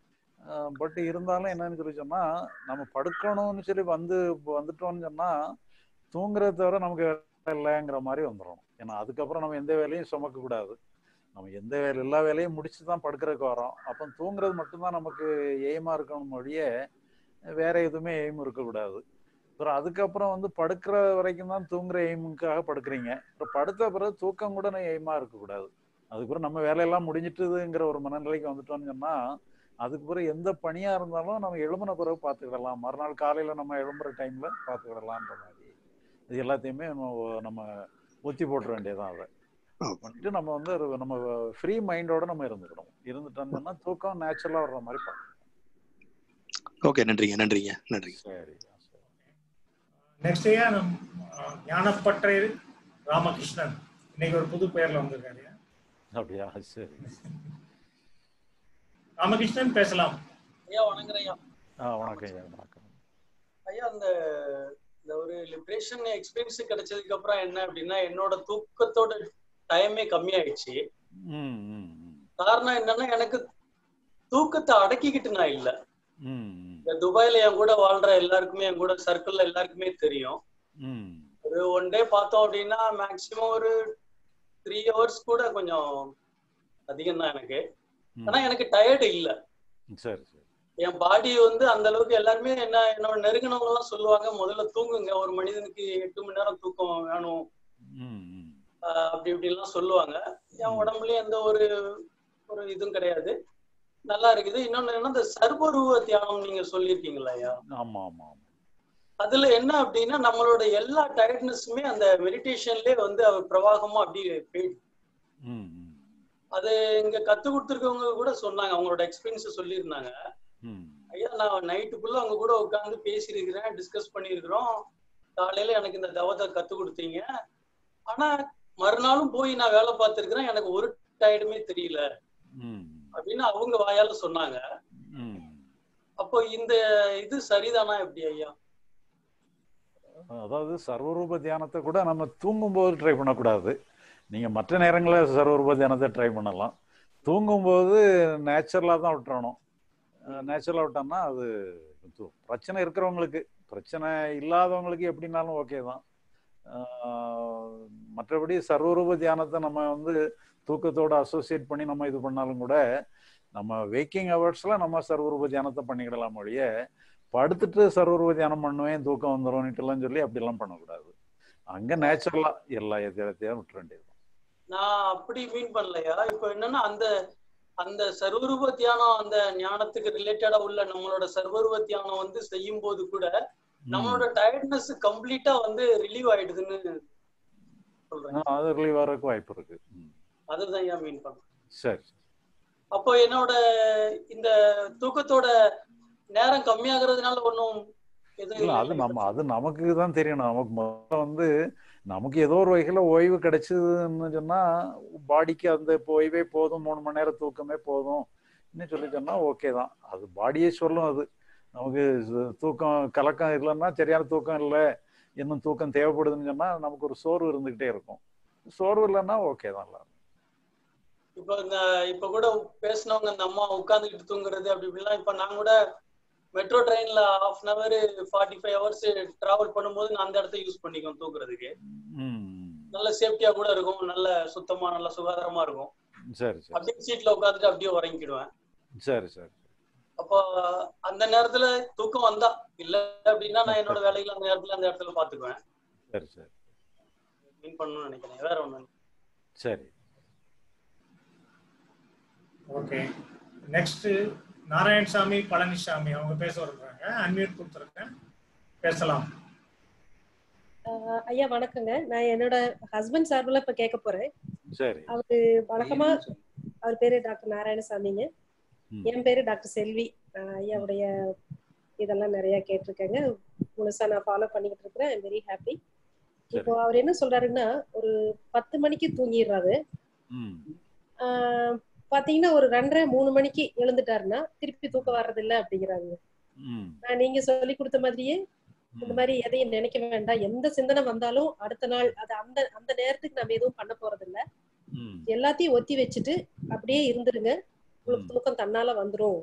பட் இருந்தாலும் என்னன்னு சொல்லி சொன்னா நம்ம படுக்கணும்னு சொல்லி வந்து வந்துட்டோம்னு சொன்னா தூங்குறத தவிர நமக்கு வேலை இல்லைங்கிற மாதிரி வந்துடும் ஏன்னா அதுக்கப்புறம் நம்ம எந்த வேலையும் சுமக்க கூடாது நம்ம எந்த வேலை எல்லா வேலையும் முடிச்சு தான் படுக்கிறதுக்கு வரோம் அப்போ தூங்குறது மட்டும்தான் நமக்கு எய்மா இருக்கணும் ஒழிய வேற எதுவுமே எய்ம் இருக்கக்கூடாது அப்புறம் அதுக்கப்புறம் வந்து படுக்கிற வரைக்கும் தான் தூங்குற எய்முக்காக படுக்கிறீங்க அப்புறம் படுத்த பிறகு தூக்கம் கூட எய்மா இருக்கக்கூடாது அதுக்கப்புறம் நம்ம வேலையெல்லாம் முடிஞ்சிட்டுதுங்கிற ஒரு மனநிலைக்கு வந்துட்டோம்னு சொன்னா அதுக்கு பிறகு எந்த பணியா இருந்தாலும் நம்ம எழும்பின பிறகு பார்த்துக்கிடலாம் மறுநாள் காலையில நம்ம எழும்புற டைம்ல பார்த்துக்கிடலான்ற மாதிரி இது எல்லாத்தையுமே நம்ம நம்ம ஒத்தி போட்டுற வேண்டியதான் அதை பண்ணிட்டு நம்ம வந்து ஒரு நம்ம ஃப்ரீ மைண்டோட நம்ம இருந்துக்கணும் இருந்துட்டோம்னா தூக்கம் நேச்சுரலா வர்ற மாதிரி பார்க்கணும் ஓகே நன்றிங்க நன்றிங்க நன்றிங்க சரி நெக்ஸ்ட் ஐயா நம் அஹ், ஞானப்பற்றை ராமகிருஷ்ணன் இன்னைக்கு ஒரு புது பெயர்ல வந்திருக்காரு ஐயா. அப்படியா சரி ராமகிருஷ்ணன் பேசலாம் ஐயா வணங்குறேன் ஐயா ஆ வணக்கம் ஐயா வணக்கம் ஐயா அந்த இந்த ஒரு லிபரேஷன் எக்ஸ்பீரியன்ஸ் கிடைச்சதுக்கு அப்புறம் என்ன அப்படின்னா என்னோட தூக்கத்தோட டைமே கம்மியாயிடுச்சு ம் ம் ம். காரணம் என்னன்னா எனக்கு தூக்கத்தை அடக்கிக்கிட்டு நான் இல்ல ம் ம் இந்த துபாயில என் கூட வாழ்ற எல்லாருக்குமே என் கூட சர்க்கிள்ல எல்லாருக்குமே தெரியும் ம் ஒரு ஒன் டே பார்த்தோம் அப்படின்னா மேக்சிமம் ஒரு த்ரீ ஹவர்ஸ் கூட கொஞ்சம் அதிகம் தான் எனக்கு ம். ஆனா எனக்கு டயர்டு இல்ல சரி சரி என் பாடி வந்து அந்த அளவுக்கு எல்லாருமே என்ன என்னோட நெருங்கினவங்க எல்லாம் சொல்லுவாங்க முதல்ல தூங்குங்க ஒரு மனிதனுக்கு எட்டு மணி நேரம் தூக்கம் வேணும் ம் ம் ஆஹ் அப்படி இப்படி எல்லாம் சொல்லுவாங்க என் உடம்புலயும் எந்த ஒரு ஒரு இதுவும் கிடையாது நல்லா இருக்குது இன்னொன்னு என்ன இந்த சர்வரூப தியானம் நீங்க சொல்லியிருக்கீங்களா ஐயா ஆமா ஆமா ஆமா அதுல என்ன அப்படின்னா நம்மளோட எல்லா டயர்ட்னஸுமே அந்த மெடிடேஷன்லயே வந்து அவர் பிரவாகமா அப்படியே போயிடுது ம் ம் அது இங்க கத்து கொடுத்துருக்கவங்க கூட சொன்னாங்க அவங்களோட எக்ஸ்பீரியன்ஸ் சொல்லியிருந்தாங்க ம் ஐயா நான் நைட்டுக்குள்ள அவங்க கூட உட்காந்து பேசியிருக்கிறேன் டிஸ்கஸ் பண்ணியிருக்கிறோம் காலையில எனக்கு இந்த தவத்தை கத்து கொடுத்தீங்க ஆனா மறுநாளும் போய் நான் வேலை பார்த்திருக்கிறேன் எனக்கு ஒரு டயர்டுமே தெரியல ம் அப்படின்னு அவங்க வாயால சொன்னாங்க ம் அப்போ இந்த இது சரிதானா எப்படி ஐயா அதாவது சர்வரூப தியானத்தை கூட நம்ம தூங்கும்போது ட்ரை பண்ணக்கூடாது நீங்க மற்ற நேரங்களில் சர்வரூப தியானத்தை ட்ரை பண்ணலாம் தூங்கும்போது நேச்சுரலாக தான் விட்டுறணும் நேச்சுரலாக விட்டோம்னா அது து- பிரச்சனை இருக்கிறவங்களுக்கு பிரச்சனை இல்லாதவங்களுக்கு எப்படின்னாலும் ஓகே தான் ஆஹ் மற்றபடி சர்வரூப தியானத்தை நம்ம வந்து தூக்கத்தோட அசோசியேட் பண்ணி நம்ம இது பண்ணாலும் கூட நம்ம வேக்கிங் ஹவர்ஸ்ல நம்ம சர்வரூப தியானத்தை பண்ணிக்கிடலாம் ஒழிய படுத்துட்டு சர்வரூப தியானம் பண்ணுவேன் தூக்கம் வந்துடும் சொல்லி அப்படிலாம் பண்ணக்கூடாது அங்க நேச்சுரலா எல்லா எதையும் விட்டுற வேண்டியது நான் அப்படி மீன் பண்ணலையா இப்போ என்னன்னா அந்த அந்த சர்வரூப தியானம் அந்த ஞானத்துக்கு ரிலேட்டடா உள்ள நம்மளோட சர்வரூப தியானம் வந்து செய்யும் போது கூட நம்மளோட டயர்ட்னஸ் கம்ப்ளீட்டா வந்து ரிலீவ் ஆயிடுதுன்னு சொல்றேன் ஆஹ் அது ரிலீவ் ஆகிறதுக்கு வாய்ப்பு இருக்கு ம். அதுதான் ஏன் மீன் பண்றேன் சரி அப்போ என்னோட இந்த தூக்கத்தோட நேரம் கம்மியாகிறதுனால ஒன்றும் எதுவும் இல்ல அது நம்ம அது நமக்கு தான் தெரியணும் நமக்கு முதல்ல வந்து நமக்கு ஏதோ ஒரு வகையில ஓய்வு கிடைச்சதுன்னு சொன்னா பாடிக்கு அந்த இப்போ ஓய்வே போதும் மூணு மணி நேரம் தூக்கமே போதும் இன்னும் சொல்லி சொன்னா ஓகே தான் அது பாடியே சொல்லும் அது நமக்கு சு- தூக்கம் கலக்கம் இல்லைன்னா சரியான தூக்கம் இல்லை இன்னும் தூக்கம் தேவைப்படுதுன்னு சொன்னா நமக்கு ஒரு சோர்வு இருந்துகிட்டே இருக்கும் சோர்வு இல்லைன்னா ஓகே தான் எல்லாரும் இப்போ இந்த இப்ப கூட பேசினவங்க இந்த அம்மா உட்காந்துக்கிட்டு தூங்குறது அப்படி இப்படிலாம் இப்ப நான் கூட மெட்ரோ ட்ரெயின்ல half an hour forty five hours travel பண்ணும்போது நான் அந்த இடத்த யூஸ் பண்ணிக்குவேன் தூங்குறதுக்கு ம் நல்ல சேஃப்டியா கூட இருக்கும் நல்ல சுத்தமா நல்ல சுகாதாரமா இருக்கும் சரி சரி அப்படியே சீட்ல உட்காந்துட்டு அப்படியே உறங்கிக்கிடுவேன் சரி சரி அப்போ அந்த நேரத்துல தூக்கம் வந்தா இல்ல அப்படின்னா நான் என்னோட வேலையில அந்த நேரத்துல அந்த இடத்துல பாத்துக்குவேன் சரி சரி மீன் பண்ணணும்னு நினைக்கிறேன் வேற ஒண்ணு இல்ல. சரி ஓகே நெக்ஸ்ட் நாராயணசாமி பழனிசாமி அவங்க பேச வருகிறாங்க அன்மியூட் கொடுத்துருக்கேன் பேசலாம் ஆஹ் ஐயா வணக்கங்க நான் என்னோட ஹஸ்பண்ட் சார்பில் இப்ப கேட்க போறேன் சரி அவரு வழக்கமா அவர் பேரு டாக்டர் நாராயணசாமிங்க ம். என் பேரு டாக்டர் செல்வி ஆஹ் ஐயாவுடைய இதெல்லாம் நிறைய கேட்டிருக்கேங்க முழுசா நான் ஃபாலோ பண்ணிக்கிட்டு இருக்கிறேன் ஐம் வெரி ஹாப்பி இப்போ அவர் என்ன சொல்றாருன்னா ஒரு பத்து மணிக்கு தூங்கிடுறாரு ம் ஆஹ் பாத்தீங்கன்னா ஒரு ரெண்டரை மூணு மணிக்கு எழுந்துட்டாருன்னா திருப்பி தூக்கம் வர்றதில்ல அப்படிங்கிறாங்க ம் ஆஹ் நீங்க சொல்லி கொடுத்த மாதிரியே இந்த மாதிரி எதையும் நினைக்க வேண்டாம் எந்த சிந்தனை வந்தாலும் அடுத்த நாள் அது அந்த அந்த நேரத்துக்கு நம்ம எதுவும் பண்ண போறது இல்ல ம் எல்லாத்தையும் ஒத்தி வச்சுட்டு அப்படியே இருந்துருங்க உங்களுக்கு தூக்கம் தன்னால வந்துரும்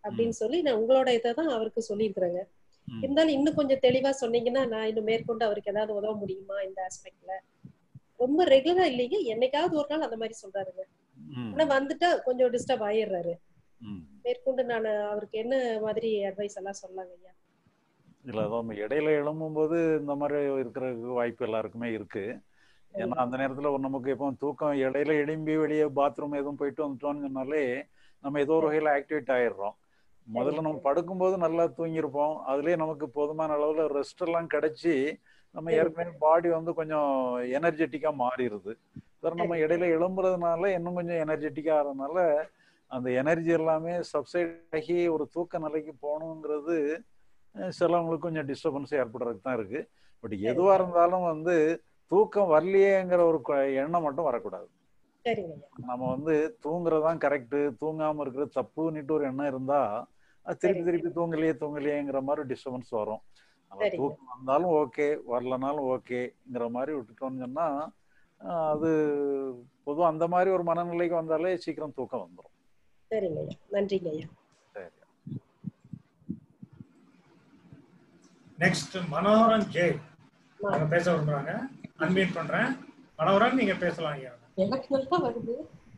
அப்படின்னு சொல்லி நான் உங்களோட இதை தான் அவருக்கு சொல்லியிருக்கிறேங்க ம். இருந்தாலும் இன்னும் கொஞ்சம் தெளிவா சொன்னீங்கன்னா நான் இன்னும் மேற்கொண்டு அவருக்கு ஏதாவது உதவ முடியுமா இந்த ஆஸ்பெக்ட்ல ரொம்ப ரெகுலரா இல்லைங்க என்னைக்காவது ஒரு நாள் அந்த மாதிரி சொல்றாருங்க ம், ஆனா வந்துட்டா கொஞ்சம் டிஸ்டர்ப் ஆயிடுறாரு ம். மேற்கொண்டு நான் அவருக்கு என்ன மாதிரி அட்வைஸ் எல்லாம் சொல்லலாங்க ஐயா இல்ல அதான் நம்ம இடையில எழும்பும்போது இந்த மாதிரி இருக்கிறதுக்கு வாய்ப்பு எல்லாருக்குமே இருக்கு ஏன்னா அந்த நேரத்துல ஒரு நமக்கு இப்போ தூக்கம் இடையில எழும்பி வெளியே பாத்ரூம் எதுவும் போயிட்டு வந்துட்டோம்னு சொன்னாலே நம்ம ஏதோ ஒரு வகையில ஆக்டிவேட் ஆயிடுறோம் முதல்ல நம்ம படுக்கும்போது நல்லா தூங்கியிருப்போம் அதுலயே நமக்கு போதுமான அளவுல ரெஸ்ட் எல்லாம் கிடைச்சி நம்ம சரி. ஏற்கனவே பாடி வந்து கொஞ்சம் எனர்ஜெட்டிக்கா மாறிடுது சார் நம்ம இடையில எழும்புறதுனால இன்னும் கொஞ்சம் எனர்ஜெட்டிக்கா ஆகிறதுனால அந்த எனர்ஜி எல்லாமே சப்சைட் ஆகி ஒரு தூக்க நிலைக்கு போகணுங்கிறது அஹ், சிலவங்களுக்கு கொஞ்சம் டிஸ்டர்பன்ஸ் ஏற்படுறதுக்கு தான் இருக்கு பட் எதுவா இருந்தாலும் வந்து தூக்கம் வரலையேங்கிற ஒரு கொ- எண்ணம் மட்டும் வரக்கூடாது சரிங்க ஐயா நம்ம வந்து தூங்குறதான் கரெக்ட் தூங்காம இருக்கிறது தப்புன்னுட்டு ஒரு எண்ணம் இருந்தா அது திருப்பி சரி. திருப்பி தூங்கலையே தூங்கலையேங்கிற மாதிரி டிஸ்டர்பன்ஸ் வரும் நம்ம சரிங்க. தூக்கம் வந்தாலும் ஓகே வரலனாலும் ஓகேங்கிற மாதிரி விட்டுட்டோம்னு சொன்னா ஆஹ், அது பொதுவா அந்த மாதிரி ஒரு மனநிலைக்கு வந்தாலே சீக்கிரம் தூக்கம் வந்துடும் சரிங்க ஐயா நன்றிங்க ஐயா சரி நெக்ஸ்ட் மனோகரன் ஜே அவங்க பேச விரும்புறாங்க அன்மீட் பண்றேன் மனோகரன் நீங்க பேசலாம் ஐயா எனக்கு நல்லா வருது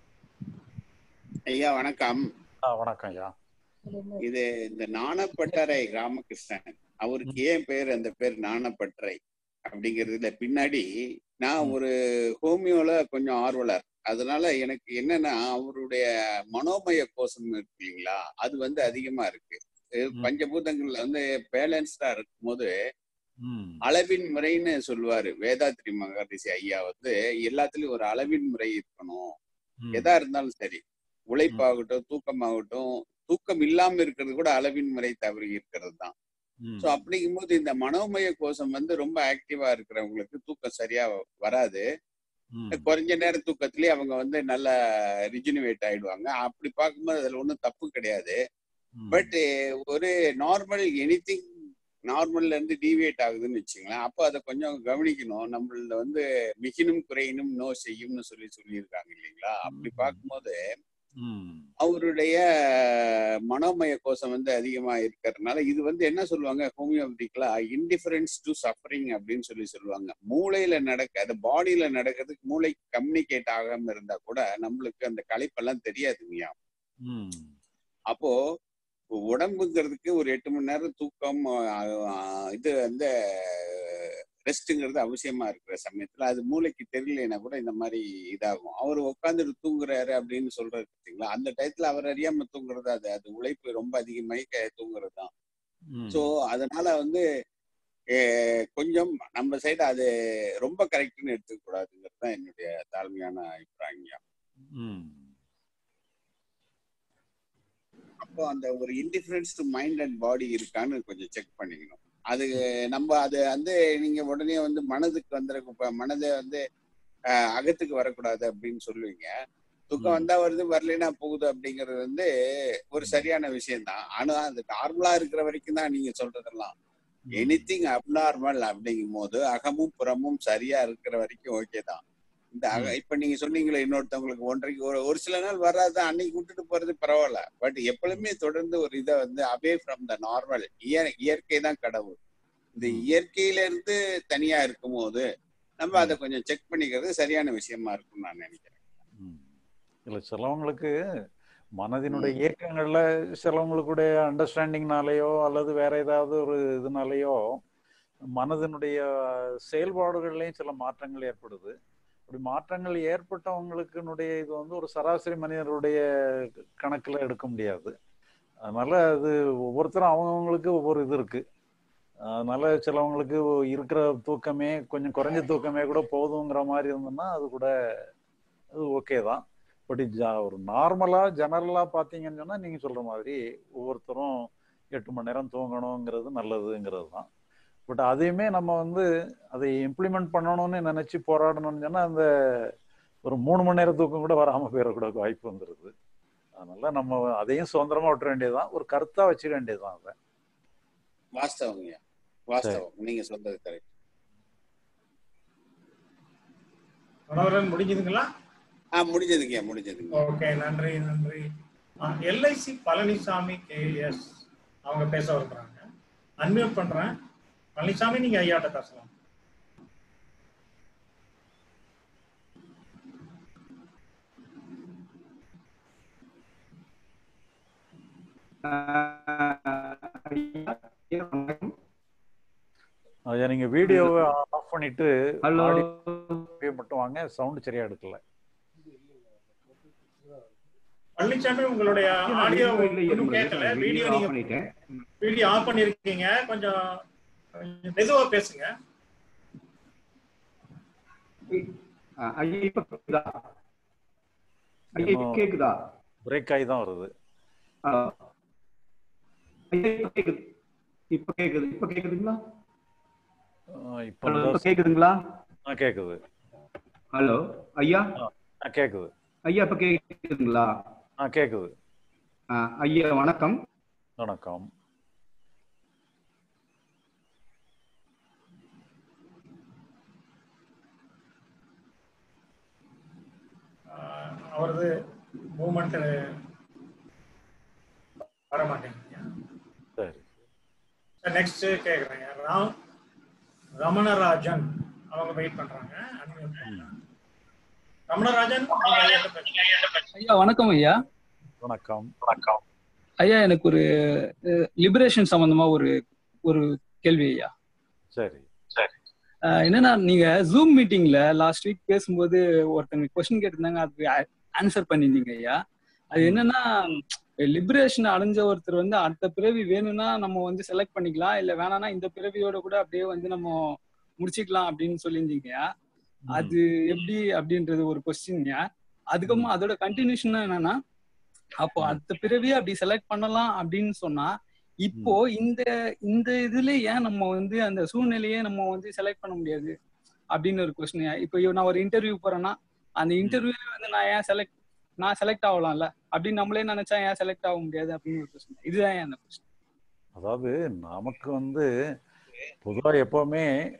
ஐயா வணக்கம் ஆ வணக்கம் ஐயா இது இந்த நாணப்பட்டறை ராமகிருஷ்ணன் அவருக்கு ஏன் பேர் அந்த பேர் நாணப்பட்டறை அப்படிங்கிறதுல பின்னாடி நான் ம். ஒரு ஹோமியோல கொஞ்சம் ஆர்வலர் அதனால எனக்கு என்னன்னா அவருடைய மனோமய கோஷம் இருக்கு இல்லைங்களா அது வந்து அதிகமா இருக்கு இது ம். பஞ்சபூதங்கள்ல வந்து பேலன்ஸ்டா இருக்கும்போது ம் அளவின் முறைன்னு சொல்லுவாரு வேதாத்ரி மகரிஷி ஐயா வந்து எல்லாத்துலயும் ஒரு அளவின் முறை இருக்கணும் ம். எதா இருந்தாலும் சரி உழைப்பாகட்டும் தூக்கமாகட்டும் தூக்கம் இல்லாம இருக்கிறது கூட அளவின் முறை தவறி இருக்கிறது தான் ம். சோ அப்படிங்கும்போது இந்த மனோமய கோஷம் வந்து ரொம்ப ஆக்டிவா இருக்கிறவங்களுக்கு தூக்கம் சரியா வராது ம். குறைஞ்ச நேர தூக்கத்திலேயே அவங்க வந்து நல்ல ரிஜினுவேட் ஆயிடுவாங்க அப்படி பார்க்கும்போது அதுல ஒன்றும் தப்பு கிடையாது ம். பட் ஒரு நார்மல் எனிதிங் நார்மல்ல இருந்து டீவியேட் ஆகுதுன்னு வச்சுங்களேன் அப்போ அதை கொஞ்சம் கவனிக்கணும் நம்மள வந்து மிகினும் குறையினும் நோ செய்யும்னு சொல்லி சொல்லியிருக்காங்க இல்லைங்களா அப்படி ம். பார்க்கும்போது ம். அவருடைய மனோமய கோஷம் வந்து அதிகமா இருக்கிறதுனால இது வந்து என்ன சொல்லுவாங்க ஹோமியோபதிக்கலா இன்டிஃபரன்ஸ் டு சஃபரிங் அப்படின்னு சொல்லி சொல்லுவாங்க மூளையில நடக்க அந்த பாடியில நடக்கிறதுக்கு மூளை கம்யூனிகேட் ஆகாம இருந்தா கூட நம்மளுக்கு அந்த களைப்பெல்லாம் தெரியாதுங்கய்யா ம். அப்போ உடம்புங்கிறதுக்கு ஒரு எட்டு மணி நேரம் தூக்கம் ஆஹ், இது வந்து ரெஸ்ட்டுங்கிறது அவசியமா இருக்கிற சமயத்துல அது மூளைக்கு தெரியலனா கூட இந்த மாதிரி இதாகும் அவர் உட்காந்துட்டு தூங்குறாரு அப்படின்னு சொல்றது பார்த்தீங்களா அந்த டயத்துல அவர் அறியாம தூங்குறது அது அது உழைப்பு ரொம்ப அதிகமாகி க- தூங்குறது தான் ம். ஸோ அதனால வந்து அஹ், கொஞ்சம் நம்ம சைடு அது ரொம்ப கரெக்ட்னு எடுத்துக்க கூடாதுங்கிறது தான் என்னுடைய தாழ்மையான அபிப்பிராயம் ம். அப்போ அந்த ஒரு indifference to mind and body இருக்கான்னு கொஞ்சம் செக் பண்ணிக்கணும் அது நம்ம அது வந்து நீங்க உடனே வந்து மனதுக்கு வந்துட மனதை வந்து அஹ், அகத்துக்கு வரக்கூடாது அப்படின்னு சொல்லுவீங்க தூக்கம் ம். வந்தா வருது வரலைன்னா போகுது அப்படிங்கிறது வந்து ஒரு சரியான விஷயம் தான் ஆனா அது நார்மலா இருக்கிற வரைக்கும் தான் நீங்க சொல்றதெல்லாம் எனிதிங் அப்நார்மல் அப்படிங்கும் போது அகமும் புறமும் சரியா இருக்கிற வரைக்கும் ஓகே தான் இந்த அக ம். இப்ப நீங்க சொன்னீங்களே இன்னொருத்தவங்களுக்கு ஒன்றைக்கு ஒரு ஒரு சில நாள் வராது அன்னைக்கு விட்டுட்டு போறது பரவாயில்ல பட் எப்பொழுதுமே தொடர்ந்து ஒரு இதை வந்து அவே ஃப்ரம் த நார்மல் இயற் இயற்கை தான் கடவுள் இந்த ம். இயற்கையில இருந்து தனியா இருக்கும்போது நம்ம ம். அதை கொஞ்சம் செக் பண்ணிக்கிறது சரியான விஷயமா இருக்கும்னு நான் நினைக்கிறேன் ம். இல்ல சிலவங்களுக்கு மனதினுடைய ம். இயக்கங்கள்ல சிலவங்களுடைய அண்டர்ஸ்டாண்டிங்னாலேயோ அல்லது வேற ஏதாவது ஒரு இதனாலேயோ மனதினுடைய செயல்பாடுகள்லயும் சில மாற்றங்கள் ஏற்படுது அப்படி மாற்றங்கள் ஏற்பட்டவங்களுக்குனுடைய இது வந்து ஒரு சராசரி மனிதனுடைய கணக்குல எடுக்க முடியாது அதனால அது ஒவ்வொருத்தரும் அவங்கவுங்களுக்கு ஒவ்வொரு இது இருக்கு அதனால சிலவங்களுக்கு இருக்கிற தூக்கமே கொஞ்சம் குறைஞ்ச தூக்கமே கூட போதுங்கிற மாதிரி இருந்ததுன்னா அது கூட அது ஓகே தான் பட் ஒரு நார்மலா ஜெனரலா பாத்தீங்கன்னு சொன்னா நீங்க சொல்ற மாதிரி ஒவ்வொருத்தரும் எட்டு மணி நேரம் தூங்கணுங்கிறது நல்லதுங்கிறது தான் பட் அதையுமே நம்ம வந்து அதை இம்ப்ளிமெண்ட் பண்ணணும்னு நினைச்சு போராடணும்னு சொன்னா அந்த ஒரு மூணு மணி நேரம் தூக்கம் கூட வராம போயிடக்கூட வாய்ப்பு வந்துருது அதனால நம்ம அதையும் சுதந்திரமா விட்டுற வேண்டியதுதான் ஒரு கருத்தா வச்சுக்க வேண்டியதுதான் அதை வாஸ்தவங்க வாஸ்தவம் நீங்க சொல்றது கரெக்ட் மனோகரன் முடிஞ்சதுங்களா ஆ முடிஞ்சதுங்க முடிஞ்சதுங்க ஓகே நன்றி நன்றி எல்ஐசி பழனிசாமி கேஎஸ் அவங்க பேச விரும்புறாங்க அன்மியூட் பண்றேன் பழனிசாமி நீங்க ஐயாட்ட பேசலாம் ஐயா நீங்க வீடியோவை ஆஃப் பண்ணிட்டு ஹலோ audio மட்டும் வாங்க சவுண்ட் சரியா எடுக்கல பழனிசாமி உங்களுடைய ஆடியோ இன்னும் கேட்கல வீடியோ ஆஃப் நீங்க பண்ணிட்டேன் வீடியோ ஆஃப் பண்ணிருக்கீங்க கொஞ்சம் கொஞ்சம் மெதுவா பேசுங்க ஆ, ஐயா இப்ப கேக்குதா ஐயா இப்ப கேக்குதா பிரேக் ஆகி தான் வருது ஆ. ஐயா இப்ப கேக்குது இப்ப கேக்குது இப்ப கேக்குதுங்களா அஹ் இப்ப ஹலோ இப்ப தான் கேக்குதுங்களா ஆ, கேக்குது ஹலோ ஐயா ஆ, கேக்குது ஐயா இப்ப கேக்குதுங்களா ஆ கேக்குது ஆ, ஐயா வணக்கம் வணக்கம் ஆஹ் அவரது மூமெண்ட் வர மாட்டேங்குது சரி நெக்ஸ்ட் கேக்குறேன் ராம் ரமணராஜன் அவங்க வெயிட் பண்றாங்க unmute பண்ணுங்க. ரமணராஜன் நீங்க ஐயாட்ட பேசுங்க. ஐயா வணக்கம் ஐயா வணக்கம் வணக்கம் ஐயா எனக்கு ஒரு லிபரேஷன் சம்பந்தமா ஒரு ஒரு கேள்வி ஐயா சரி அஹ் என்னன்னா நீங்க ஜூம் மீட்டிங்ல லாஸ்ட் வீக் பேசும்போது ஒருத்தங்க கொஸ்டின் கேட்டிருந்தாங்க அதுக்கு ஆன்சர் பண்ணிருந்தீங்க ஐயா அது என்னன்னா லிபரேஷன் அடைஞ்ச ஒருத்தர் வந்து அடுத்த பிறவி வேணும்னா நம்ம வந்து செலக்ட் பண்ணிக்கலாம் இல்ல வேணாம்னா இந்த பிறவியோட கூட அப்படியே வந்து நம்ம முடிச்சுக்கலாம் அப்படின்னு சொல்லியிருந்தீங்க அது எப்படி அப்படின்றது ஒரு கொஸ்டின்யா அதுக்கப்புறமா அதோட கண்டினியூஷன் என்னன்னா அப்போ அடுத்த பிறவியே அப்படி செலக்ட் பண்ணலாம் அப்படின்னு சொன்னா இப்போ இந்த இந்த இதுல ஏன் நம்ம வந்து அந்த சூழ்நிலையே நம்ம வந்து செலக்ட் பண்ண முடியாது அப்படின்னு ஒரு கொஸ்டின் இப்போ நான் ஒரு இன்டர்வியூ போறேன்னா அந்த இன்டர்வியூல வந்து நான் ஏன் செலக்ட் நான் செலக்ட் ஆகலாம்ல அப்படின்னு நம்மளே நினைச்சா ஏன் செலக்ட் ஆக முடியாது அப்படின்னு ஒரு கொஸ்டின் இதுதான் அந்த கொஸ்டின் அதாவது நமக்கு வந்து பொதுவா எப்பவுமே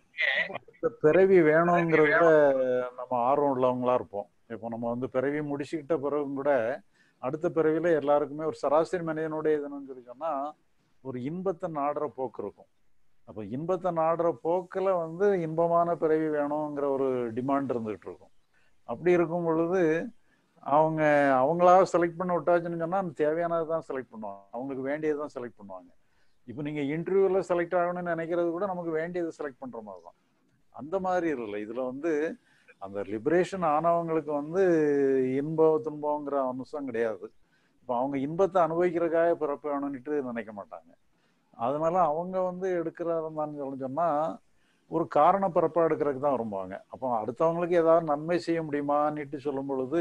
அடுத்த பிறவி வேணுங்கிறதுல நம்ம ஆர்வம் உள்ளவங்களா இருப்போம் இப்போ நம்ம வந்து பிறவி முடிச்சுக்கிட்ட பிறகும் கூட அடுத்த பிறவில எல்லாருக்குமே ஒரு சராசரி மனிதனுடைய இதுன்னு சொல்லி சொன்னா ஒரு இன்பத்தை நாடுற போக்கு இருக்கும் அப்போ இன்பத்தை நாடுற போக்குல வந்து இன்பமான பிறவி வேணுங்கிற ஒரு டிமாண்ட் இருந்துகிட்டு இருக்கும் அப்படி இருக்கும் பொழுது அவங்க அவங்களா செலக்ட் பண்ண விட்டாச்சுன்னு சொன்னா தேவையானதை தான் செலக்ட் பண்ணுவாங்க அவங்களுக்கு வேண்டியதை தான் செலக்ட் பண்ணுவாங்க இப்போ நீங்க இன்டர்வியூல செலக்ட் ஆகணும்னு நினைக்கிறது கூட நமக்கு வேண்டியதை செலக்ட் பண்ற மாதிரி தான் அந்த மாதிரி இல்லை இதுல வந்து அந்த லிபரேஷன் ஆனவங்களுக்கு வந்து இன்பம் துன்பங்கிற அம்சம் கிடையாது இப்போ அவங்க இன்பத்தை அனுபவிக்கிறதுக்காக பிறப்பு வேணும்னுட்டு நினைக்க மாட்டாங்க அதனால அவங்க வந்து எடுக்கிறதான்னு சொல்லி சொன்னா ஒரு காரண பிறப்பா எடுக்கிறதுக்கு தான் விரும்புவாங்க அப்போ அடுத்தவங்களுக்கு ஏதாவது நன்மை செய்ய முடியுமான்னுட்டு சொல்லும் பொழுது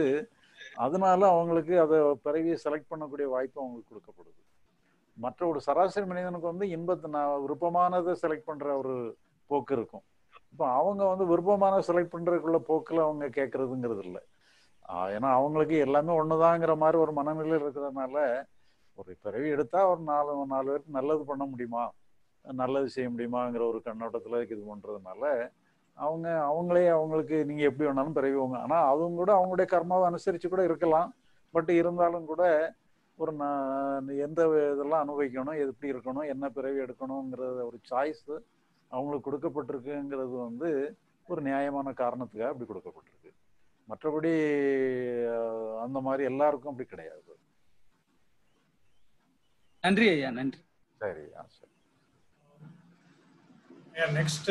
அதனால அவங்களுக்கு அதை பிறவியை செலக்ட் பண்ணக்கூடிய வாய்ப்பு அவங்களுக்கு கொடுக்கப்படுது மற்ற ஒரு சராசரி மனிதனுக்கு வந்து இன்பத்தை நான் விருப்பமானதை செலக்ட் பண்ற ஒரு போக்கு இருக்கும் இப்போ அவங்க வந்து விருப்பமான செலக்ட் பண்றதுக்குள்ள போக்குல அவங்க கேட்கறதுங்கிறது இல்லை ஆஹ் ஏன்னா அவங்களுக்கு எல்லாமே ஒண்ணுதாங்கிற மாதிரி ஒரு மனநிலையில் இருக்கிறதுனால ஒரு பிறவி எடுத்தா ஒரு நாலு நாலு பேருக்கு நல்லது பண்ண முடியுமா நல்லது செய்ய முடியுமாங்கிற ஒரு கண்ணோட்டத்துல இது பண்றதுனால அவங்க அவங்களே அவங்களுக்கு நீங்க எப்படி வேணாலும் பிறவிவங்க ஆனா அதுவும் கூட அவங்களுடைய கர்மாவை அனுசரிச்சு கூட இருக்கலாம் பட் இருந்தாலும் கூட ஒரு நான் எந்த இதெல்லாம் அனுபவிக்கணும் எப்படி இருக்கணும் என்ன பிறவி எடுக்கணுங்கிறத ஒரு சாய்ஸ் அவங்களுக்கு கொடுக்கப்பட்டிருக்குங்கிறது வந்து ஒரு நியாயமான காரணத்துக்காக அப்படி கொடுக்கப்பட்டிருக்கு மற்றபடி அஹ், அந்த மாதிரி எல்லாருக்கும் அப்படி கிடையாது நன்றி ஐயா நன்றி சரி ஆ, சரி நெக்ஸ்ட்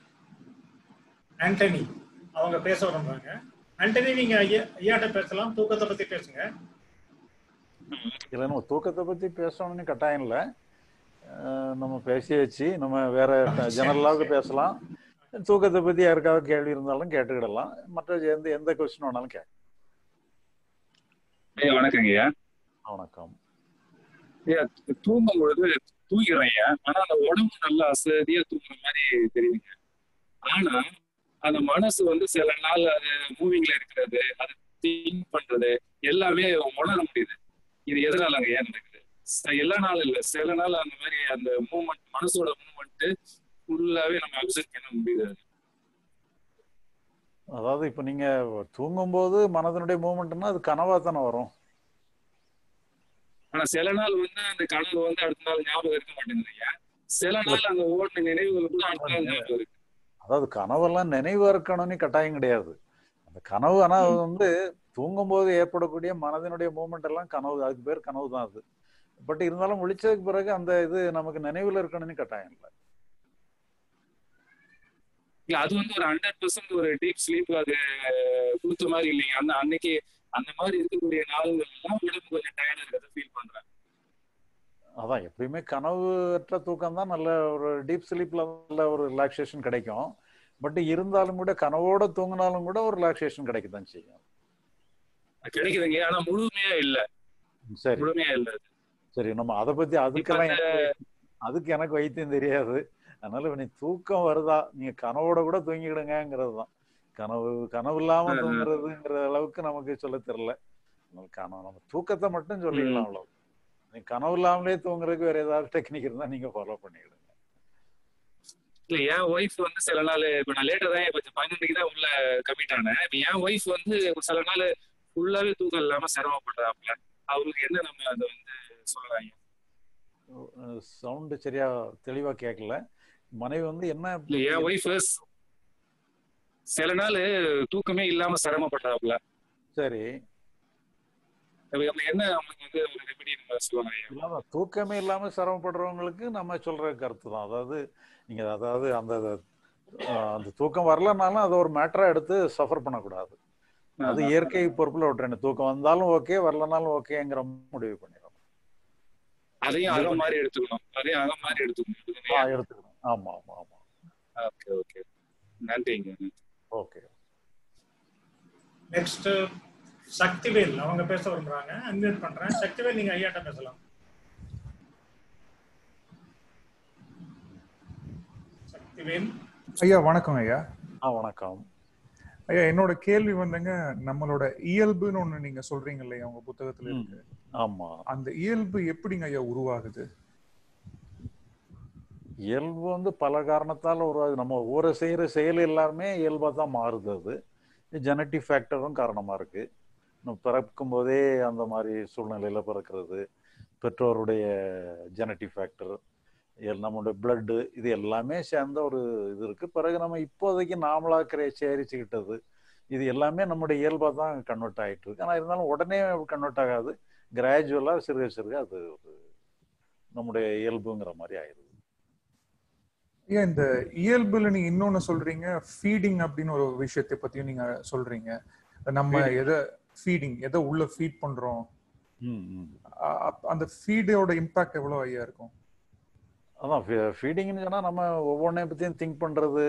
ஆண்டனி அவங்க பேச விரும்புறாங்க ஆண்டனி நீங்க ஐயா ஐயாட்ட பேசலாம் தூக்கத்தை பத்தி பேசுங்க இல்லை நம்ம தூக்கத்தை பத்தி பேசணும்னு கட்டாயம் இல்லை அஹ், நம்ம பேசியாச்சு நம்ம வேற ஜெனரலாவது பேசலாம் தூக்கத்தை பத்தி யாருக்காவது கேள்வி இருந்தாலும் கேட்டுக்கிடலாம் மற்ற எந்த எந்த கொஸ்டின் வேணாலும் கேட்க ஐயா வணக்கங்க ஐயா வணக்கம் ஐயா தூங்கும் பொழுது தூங்கிறேன் ஐயா ஆனா அந்த உடம்பு நல்லா அசதியா தூங்குற மாதிரி தெரியுதுங்க ஆனா அந்த மனசு வந்து சில நாள் அது மூவிங்ல இருக்கிறது அது திங்க் பண்றது எல்லாமே உணர முடியுது இது எதனாலங்க ஐயா நடக்குது ச- எல்லா நாளும் இல்ல சில நாள் அந்த மாதிரி அந்த மூமெண்ட் மனசோட மூமெண்ட் ஃபுல்லாவே நம்ம அப்சர்வ் பண்ண முடியுது அதாவது இப்போ நீங்க தூங்கும்போது மனதனுடைய மூமெண்ட்னா அது கனவா தானே வரும் ஆனா சில நாள் வந்து அந்த கனவு வந்து அடுத்த நாள் ஞாபகம் இருக்க மாட்டேங்குது ஐயா சில நாள் அந்த ஓடின நினைவுகள் கூட அடுத்த நாள் ஞாபகம் இருக்கு அதாவது கனவெல்லாம் நினைவா இருக்கணும்னு கட்டாயம் கிடையாது அந்த கனவு ஆனா அது வந்து தூங்கும்போது ஏற்படக்கூடிய மனதினுடைய மூமெண்ட் எல்லாம் கனவு அதுக்கு பேர் கனவு தான் அது பட் இருந்தாலும் விழிச்சதுக்கு பிறகு அந்த இது நமக்கு நினைவுல இருக்கணும்னு கட்டாயம் இல்லை இல்ல அது வந்து ஒரு ஹண்ட்ரட் பர்சன்ட் ஒரு டீப் ஸ்லீப் அது கொடுத்த மாதிரி இல்லைங்க அந்த அன்னைக்கு அந்த மாதிரி இருக்கக்கூடிய நாள்கள் எல்லாம் உடம்பு கொஞ்சம் டயர்டா இருக்கிறத ஃபீல் பண்றேன் அதான் எப்பயுமே கனவுற்ற தூக்கம் தான் நல்ல ஒரு டீப் ஸ்லீப்ல நல்ல ஒரு ரிலாக்ஸேஷன் கிடைக்கும் பட் இருந்தாலும் கூட கனவோட தூங்கினாலும் கூட ஒரு ரிலாக்ஸேஷன் கிடைக்க தான் செய்யும் கிடைக்குதுங்க ஆனா முழுமையா இல்ல சரி முழுமையா இல்ல அது. சரி நம்ம அதை பத்தி அதுக்கெல்லாம் அந்த- எனக்கு அதுக்கு எனக்கு வைத்தியம் தெரியாது அதனால நீ தூக்கம் வருதா நீங்க கனவோட கூட தூங்கிடுங்கிறது தான் கனவு கனவு இல்லாம ஆ, ஆ. தூங்குறதுங்கிற அளவுக்கு நமக்கு சொல்ல தெரியல அதனால கனவு நம்ம தூக்கத்தை மட்டும் சொல்லிக்கலாம் ம். அவ்வளவு நீ கனவு இல்லாமலே தூங்குறதுக்கு வேற ஏதாவது டெக்னிக் இருந்தா நீங்க ஃபாலோ பண்ணிடுங்க இல்ல என் ஒய்ஃப் வந்து சில நாள் இப்ப நான் லேட்டா தான் கொஞ்சம் பன்னெண்டுக்கு தான் உள்ள கமிட் ஆனேன் இப்ப என் ஒய்ஃப் வந்து சில நாள் ஃபுல்லாவே தூக்கம் இல்லாம சிரமப்படுறாப்புல அவங்களுக்கு என்ன நம்ம அதை வந்து சொல்லலாம் சவுண்டு சரியா தெளிவா கேட்கல மனைவி வந்து என்ன இல்ல என் ஒய்ஃப் சில நாள் தூக்கமே இல்லாம சிரமப்படுறாப்புல சரி அப்ப நம்ம என்ன அவங்களுக்கு வந்து ஒரு ரெமெடி நம்ம சொல்லுவாங்க ஐயா இல்லாம தூக்கமே இல்லாம சிரமப்படுறவங்களுக்கு நம்ம சொல்ற கருத்து தான் அதாவது நீங்க அதாவது அந்த அஹ், அந்த தூக்கம் வரலனாலும் அதை ஒரு மேட்டரா எடுத்து சஃபர் பண்ணக்கூடாது அது இயற்கை பொறுப்புல விட்டுறேன் தூக்கம் வந்தாலும் ஓகே வரலனாலும் ஓகேங்கிற முடிவு பண்ணிடும் அதையும் அகம் மாதிரி எடுத்துக்கணும் அதையும் அகம் மாதிரி எடுத்துக்கணும் ஆ, எடுத்துக்கணும் ஆமா ஆமா ஆமா ஓகே ஓகே நன்றிங்க ஓகே நெக்ஸ்ட் சக்திவேல் அவங்க பேச விரும்புறாங்க அன்மியூட் பண்றேன் சக்திவேல் நீங்க ஐயாட்ட பேசலாம் சக்திவேல் ஐயா வணக்கம் ஐயா ஆ வணக்கம் ஐயா என்னோட கேள்வி வந்துங்க நம்மளோட இயல்புன்னு ஒண்ணு நீங்க சொல்றீங்க இல்லையா உங்க புத்தகத்துல இருக்கு ஆமா அந்த இயல்பு எப்படிங்க ஐயா உருவாகுது இயல்பு வந்து பல காரணத்தால உருவாகுது நம்ம ஒவ்வொரு செய்யற செயல் எல்லாருமே இயல்பா தான் மாறுது அது ஜெனட்டிக் ஃபேக்டரும் காரணமா இருக்கு நம்ம பிறக்கும் போதே அந்த மாதிரி சூழ்நிலையில பிறக்கிறது பெற்றோருடைய ஜெனட்டிக் ஃபேக்டர் நம்மளுடைய பிளட்டு இது எல்லாமே சேர்ந்த ஒரு இது இருக்கு பிறகு நம்ம இப்போதைக்கு நாமளா கிரே சேரிச்சுக்கிட்டது இது எல்லாமே நம்முடைய இயல்பா தான் கன்வெர்ட் ஆயிட்டு இருக்கு ஆனா இருந்தாலும் உடனே கன்வெர்ட் ஆகாது கிராஜுவலா சிறுக சிறுக அது ஒரு நம்முடைய இயல்புங்கிற மாதிரி ஆயிடுது ஐயா இந்த இயல்புல நீங்க இன்னொன்னு சொல்றீங்க ஃபீடிங் அப்படின்னு ஒரு விஷயத்தை பத்தியும் நீங்க சொல்றீங்க நம்ம Feeding. எதை ஃபீடிங் எதை உள்ள ஃபீட் பண்றோம் ம், ம். அ- அப்- அந்த ஃபீடோட இம்பாக்ட் எவ்வளவு ஐயா இருக்கும் அதான் ஃபீடிங்னு சொன்னா நம்ம ஒவ்வொன்றையும் பத்தியும் திங்க் பண்றது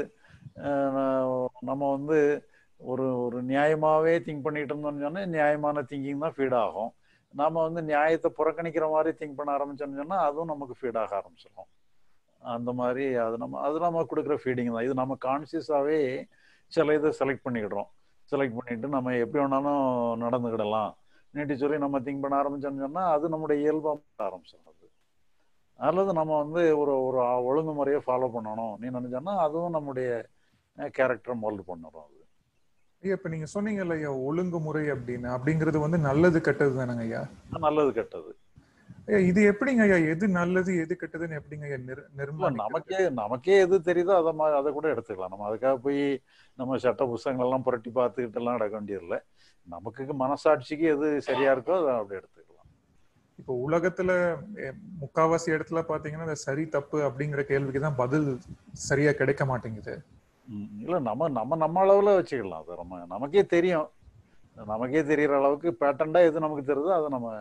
அஹ் நம்ம வந்து ஒரு ஒரு நியாயமாவே திங்க் பண்ணிட்டு இருந்தோம்னு சொன்னா நியாயமான திங்கிங் தான் ஃபீட் ஆகும் நாம வந்து நியாயத்தை புறக்கணிக்கிற மாதிரி திங்க் பண்ண ஆரம்பிச்சோம்னு சொன்னா அதுவும் நமக்கு ஃபீட் ஆக ஆரம்பிச்சிடும் அந்த மாதிரி அது நம்ம அது நம்ம கொடுக்குற ஃபீடிங் தான் இது நம்ம கான்சியஸாவே சில இதை செலக்ட் பண்ணிக்கிடுறோம் செலக்ட் பண்ணிட்டு நம்ம எப்படி வேணாலும் நடந்துக்கிடலாம் நீட்டி சொல்லி நம்ம திங்க் பண்ண ஆரம்பிச்சோம்னு சொன்னா அது நம்முடைய இயல்பா மாற ஆரம்பிச்சிடும் அது அல்லது நம்ம வந்து ஒரு ஒரு ஒழுங்குமுறையை ஃபாலோ பண்ணணும் நீ நினைச்சோன்னா அதுவும் நம்முடைய கேரக்டர் மோல்டு பண்ணுறோம் அது ஐயா இப்ப நீங்க சொன்னீங்கல்ல ஐயா ஒழுங்குமுறை அப்படின்னு அப்படிங்கிறது வந்து நல்லது கெட்டது தானங்க ஐயா நல்லது கெட்டது ஐயா இது எப்படிங்க ஐயா எது நல்லது எது கெட்டதுன்னு எப்படிங்க ஐயா நிர் இல்ல நிர்மாணிக்கிறது நமக்கே நமக்கே எது தெரியுதோ அதை மா அதை கூட எடுத்துக்கலாம் நம்ம அதுக்காக போய் நம்ம சட்ட புஸ்தகங்கள் எல்லாம் புரட்டி பார்த்துக்கிட்டு எல்லாம் நடக்க வேண்டியதில்லை நமக்கு மனசாட்சிக்கு எது சரியா இருக்கோ அதை அப்படி எடுத்துக்கலாம் இப்போ உலகத்துல எ, முக்காவாசி இடத்துல பாத்தீங்கன்னா இந்த சரி தப்பு அப்படிங்கிற கேள்விக்கு தான் பதில் சரியா கிடைக்க மாட்டேங்குது ம், இல்ல நம்ம நம்ம நம்ம அளவுல வச்சுக்கலாம் அது நம்ம நமக்கே தெரியும் நமக்கே தெரியற அளவுக்கு பேட்டண்டா எது நமக்கு தெரியுதோ அதை நம்ம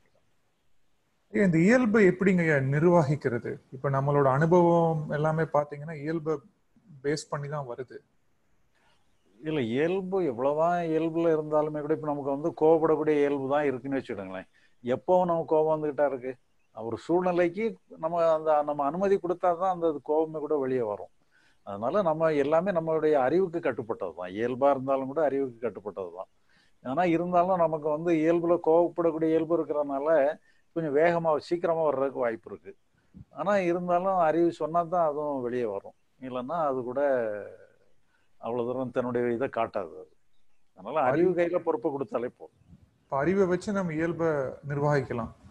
ஐயா, இந்த இயல்பை எப்படிங்க ஐயா நிர்வகிக்கிறது இப்ப நம்மளோட அனுபவம் எல்லாமே பாத்தீங்கன்னா இயல்பை பேஸ் பண்ணி தான் வருது இல்ல இயல்பு எவ்வளவுதான் இயல்புல இருந்தாலுமே கூட இப்ப நமக்கு வந்து கோவப்படக்கூடிய இயல்பு தான் இருக்குன்னு வச்சுடுங்களேன் எப்பவும் நம்ம கோபம் வந்துகிட்டா இருக்கு ஒரு சூழ்நிலைக்கு நம்ம அந்த நம்ம அனுமதி கொடுத்தா தான் அந்த கோபமே கூட வெளியே வரும் அதனால நம்ம எல்லாமே நம்மளுடைய அறிவுக்கு கட்டுப்பட்டது தான் இயல்பா இருந்தாலும் கூட அறிவுக்கு கட்டுப்பட்டது தான் ஆனா இருந்தாலும் நமக்கு வந்து இயல்புல கோவப்படக்கூடிய இயல்பு இருக்கிறதுனால கொஞ்சம் வேகமா சீக்கிரமா வர்றதுக்கு வாய்ப்பு இருக்கு ஆனா இருந்தாலும் அறிவு சொன்னா தான் அதுவும் வெளியே வரும் இல்லைன்னா அது கூட அவ்வளவு தூரம் தன்னுடைய இதை காட்டாது அது அதனால அறிவு கையில பொறுப்பை கொடுத்தாலே போதும் இப்ப அறிவை வச்சு நம்ம இயல்பை நிர்வகிக்கலாம்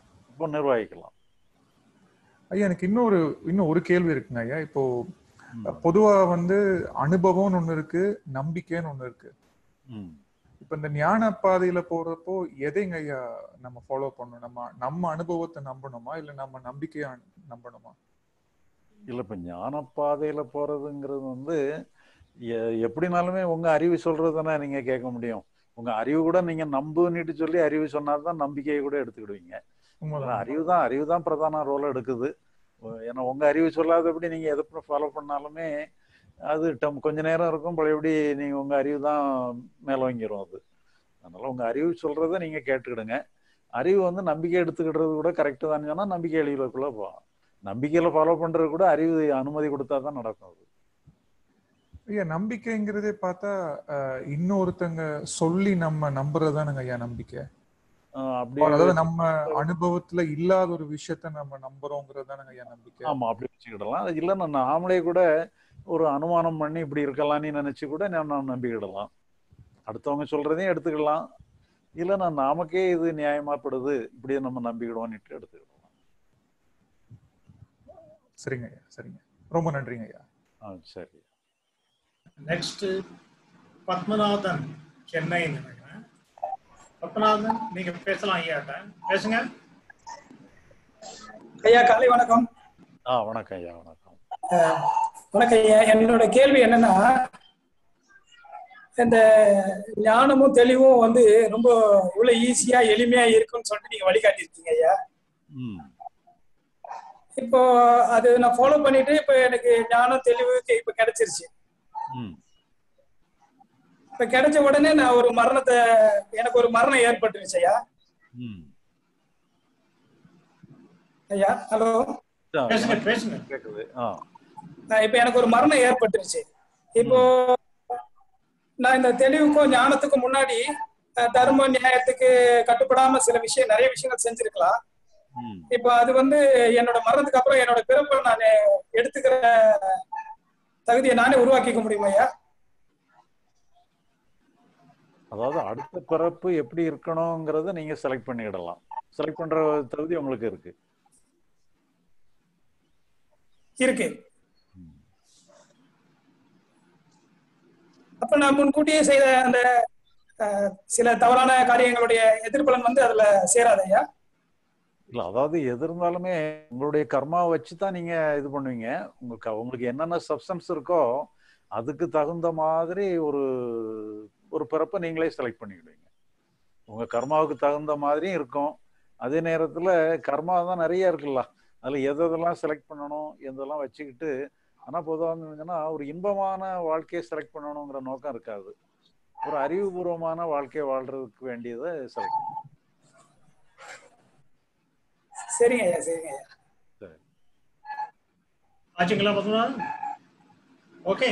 அப்போ நிர்வகிக்கலாம் ஐயா எனக்கு இன்னொரு இன்னும் ஒரு கேள்வி இருக்குங்க ஐயா இப்போ பொதுவா வந்து அனுபவம்னு ஒண்ணு இருக்கு நம்பிக்கைன்னு ஒண்ணு இருக்கு ம் இப்ப இந்த ஞான பாதையில போறப்போ எதைங்க ஐயா நம்ம ஃபாலோ பண்ணணும் நம்ம நம்ம அனுபவத்தை நம்பணுமா இல்ல நம்ம நம்பிக்கையை நம்பணுமா இல்ல இப்ப ஞான பாதையில போறதுங்கிறது வந்து எ- எப்படினாலுமே உங்க அறிவு சொல்றதுதானே நீங்க கேட்க முடியும் உங்க அறிவு கூட நீங்க நம்புன்னுட்டு சொல்லி அறிவு சொன்னாதான் நம்பிக்கையை கூட எடுத்துக்கிடுவீங்க உண்மைதான் அறிவு தான் அறிவு தான் பிரதான ரோல் எடுக்குது ஏன்னா உங்க அறிவு சொல்லாதபடி நீங்க எதை ஃபாலோ பண்ணாலுமே அது டம் கொஞ்ச நேரம் இருக்கும் பழையபடி நீங்க உங்க அறிவு தான் மேலோங்கிரும் அது அதனால உங்க அறிவு சொல்றதை நீங்க கேட்டுக்கிடுங்க அறிவு வந்து நம்பிக்கை எடுத்துக்கிடுறது கூட கரெக்டு தான் சொன்னா நம்பிக்கை அழிவுக்குள்ள போகும் நம்பிக்கையில ஃபாலோ பண்றது கூட அறிவு அனுமதி கொடுத்தா தான் நடக்கும் அது ஐயா நம்பிக்கைங்கிறதே பார்த்தா அஹ், இன்னொருத்தங்க சொல்லி நம்ம நம்புறதுதானுங்க ஐயா நம்பிக்கை ஆஹ் அப்படி அதாவது நம்ம அனுபவத்துல இல்லாத ஒரு விஷயத்த நம்ம நம்புறோங்கிறது தானுங்க ஐயா நம்பிக்கை ஆமா அப்படி வச்சுக்கிடலாம் அது இல்லைன்னா நாமளே கூட ஒரு அனுமானம் பண்ணி இப்படி இருக்கலாம்னு நினைச்சு கூட நம்ம நம்பிக்கிடலாம் அடுத்தவங்க சொல்றதையும் எடுத்துக்கலாம் இல்லைன்னா நமக்கே இது நியாயமாப்படுது இப்படியே நம்ம நம்பிக்கிடுவோம்னுட்டு எடுத்துக்கிடலாம் சரிங்க ஐயா சரிங்க ரொம்ப நன்றிங்க ஐயா ஆ சரி நெக்ஸ்ட் பத்மநாதன் சென்னை நினைக்கிறேன் பத்மநாதன் நீங்க பேசலாம் ஐயாட்ட பேசுங்க ஐயா காலை வணக்கம் ஆ வணக்கம் ஐயா வணக்கம் அஹ், வணக்கம் ஐயா என்னோட கேள்வி என்னன்னா இந்த ஞானமும் தெளிவும் வந்து ரொம்ப இவ்வளவு ஈஸியா எளிமையா இருக்குன்னு சொல்லிட்டு நீங்க வழிகாட்டியிருக்கீங்க ஐயா ம் இப்போ அது நான் ஃபாலோ பண்ணிட்டு இப்போ எனக்கு ஞானம் தெளிவு கே- இப்ப கிடைச்சிருச்சு ம் இப்ப கிடைச்ச உடனே நான் ஒரு மரணத்தை எனக்கு ஒரு மரணம் ஏற்பட்டுருச்சு ஐயா ம் ஐயா ஹலோ ஆ, பேசுங்க பேசுங்க கேக்குது ஆ இப்ப எனக்கு ஒரு மரணம் ஏற்பட்டுருச்சு இப்போ நான் இந்த தெளிவுக்கும் ஞானத்துக்கும் முன்னாடி அஹ், தர்ம நியாயத்துக்கு கட்டுப்படாம சில விஷயம் நிறைய விஷயங்கள் செஞ்சிருக்கலாம் ம் இப்போ அது வந்து என்னோட மரணத்துக்கு அப்புறம் என்னோட பிறப்பை நான் எடுத்துக்கிற தகுதியை நானே உருவாக்கிக்க முடியுமா ஐயா அதாவது அடுத்த பிறப்பு எப்படி இருக்கணுங்கிறத நீங்க செலக்ட் பண்ணிக்கிடலாம் செலக்ட் பண்ற தகுதி உங்களுக்கு இருக்கு இருக்கு அப்ப நான் முன்கூட்டியே செய்த அந்த அஹ், சில தவறான காரியங்களுடைய எதிர்பலன் வந்து அதுல சேராது ஐயா இல்ல அதாவது எது இருந்தாலுமே உங்களுடைய கர்மாவை வச்சு தான் நீங்க இது பண்ணுவீங்க உங்களுக்கு உங்களுக்கு என்னென்ன சப்ஸ்டன்ஸ் இருக்கோ அதுக்கு தகுந்த மாதிரி ஒரு ஒரு பிறப்பை நீங்களே செலக்ட் பண்ணிக்கிடுவீங்க உங்க கர்மாவுக்கு தகுந்த மாதிரியும் இருக்கும் அதே நேரத்துல கர்மா தான் நிறைய இருக்குல்ல அதுல எது எதெல்லாம் செலக்ட் பண்ணணும் எதெல்லாம் வச்சுக்கிட்டு ஆனா பொதுவாக இருந்ததுன்னா ஒரு இன்பமான வாழ்க்கையை செலக்ட் பண்ணணுங்கிற நோக்கம் இருக்காது ஒரு அறிவுபூர்வமான வாழ்க்கையை வாழ்றதுக்கு வேண்டியதை செலக்ட் சரிங்க ஐயா சரிங்க ஐயா சரி ஆச்சுங்களா பத்மநாதன் ஓகே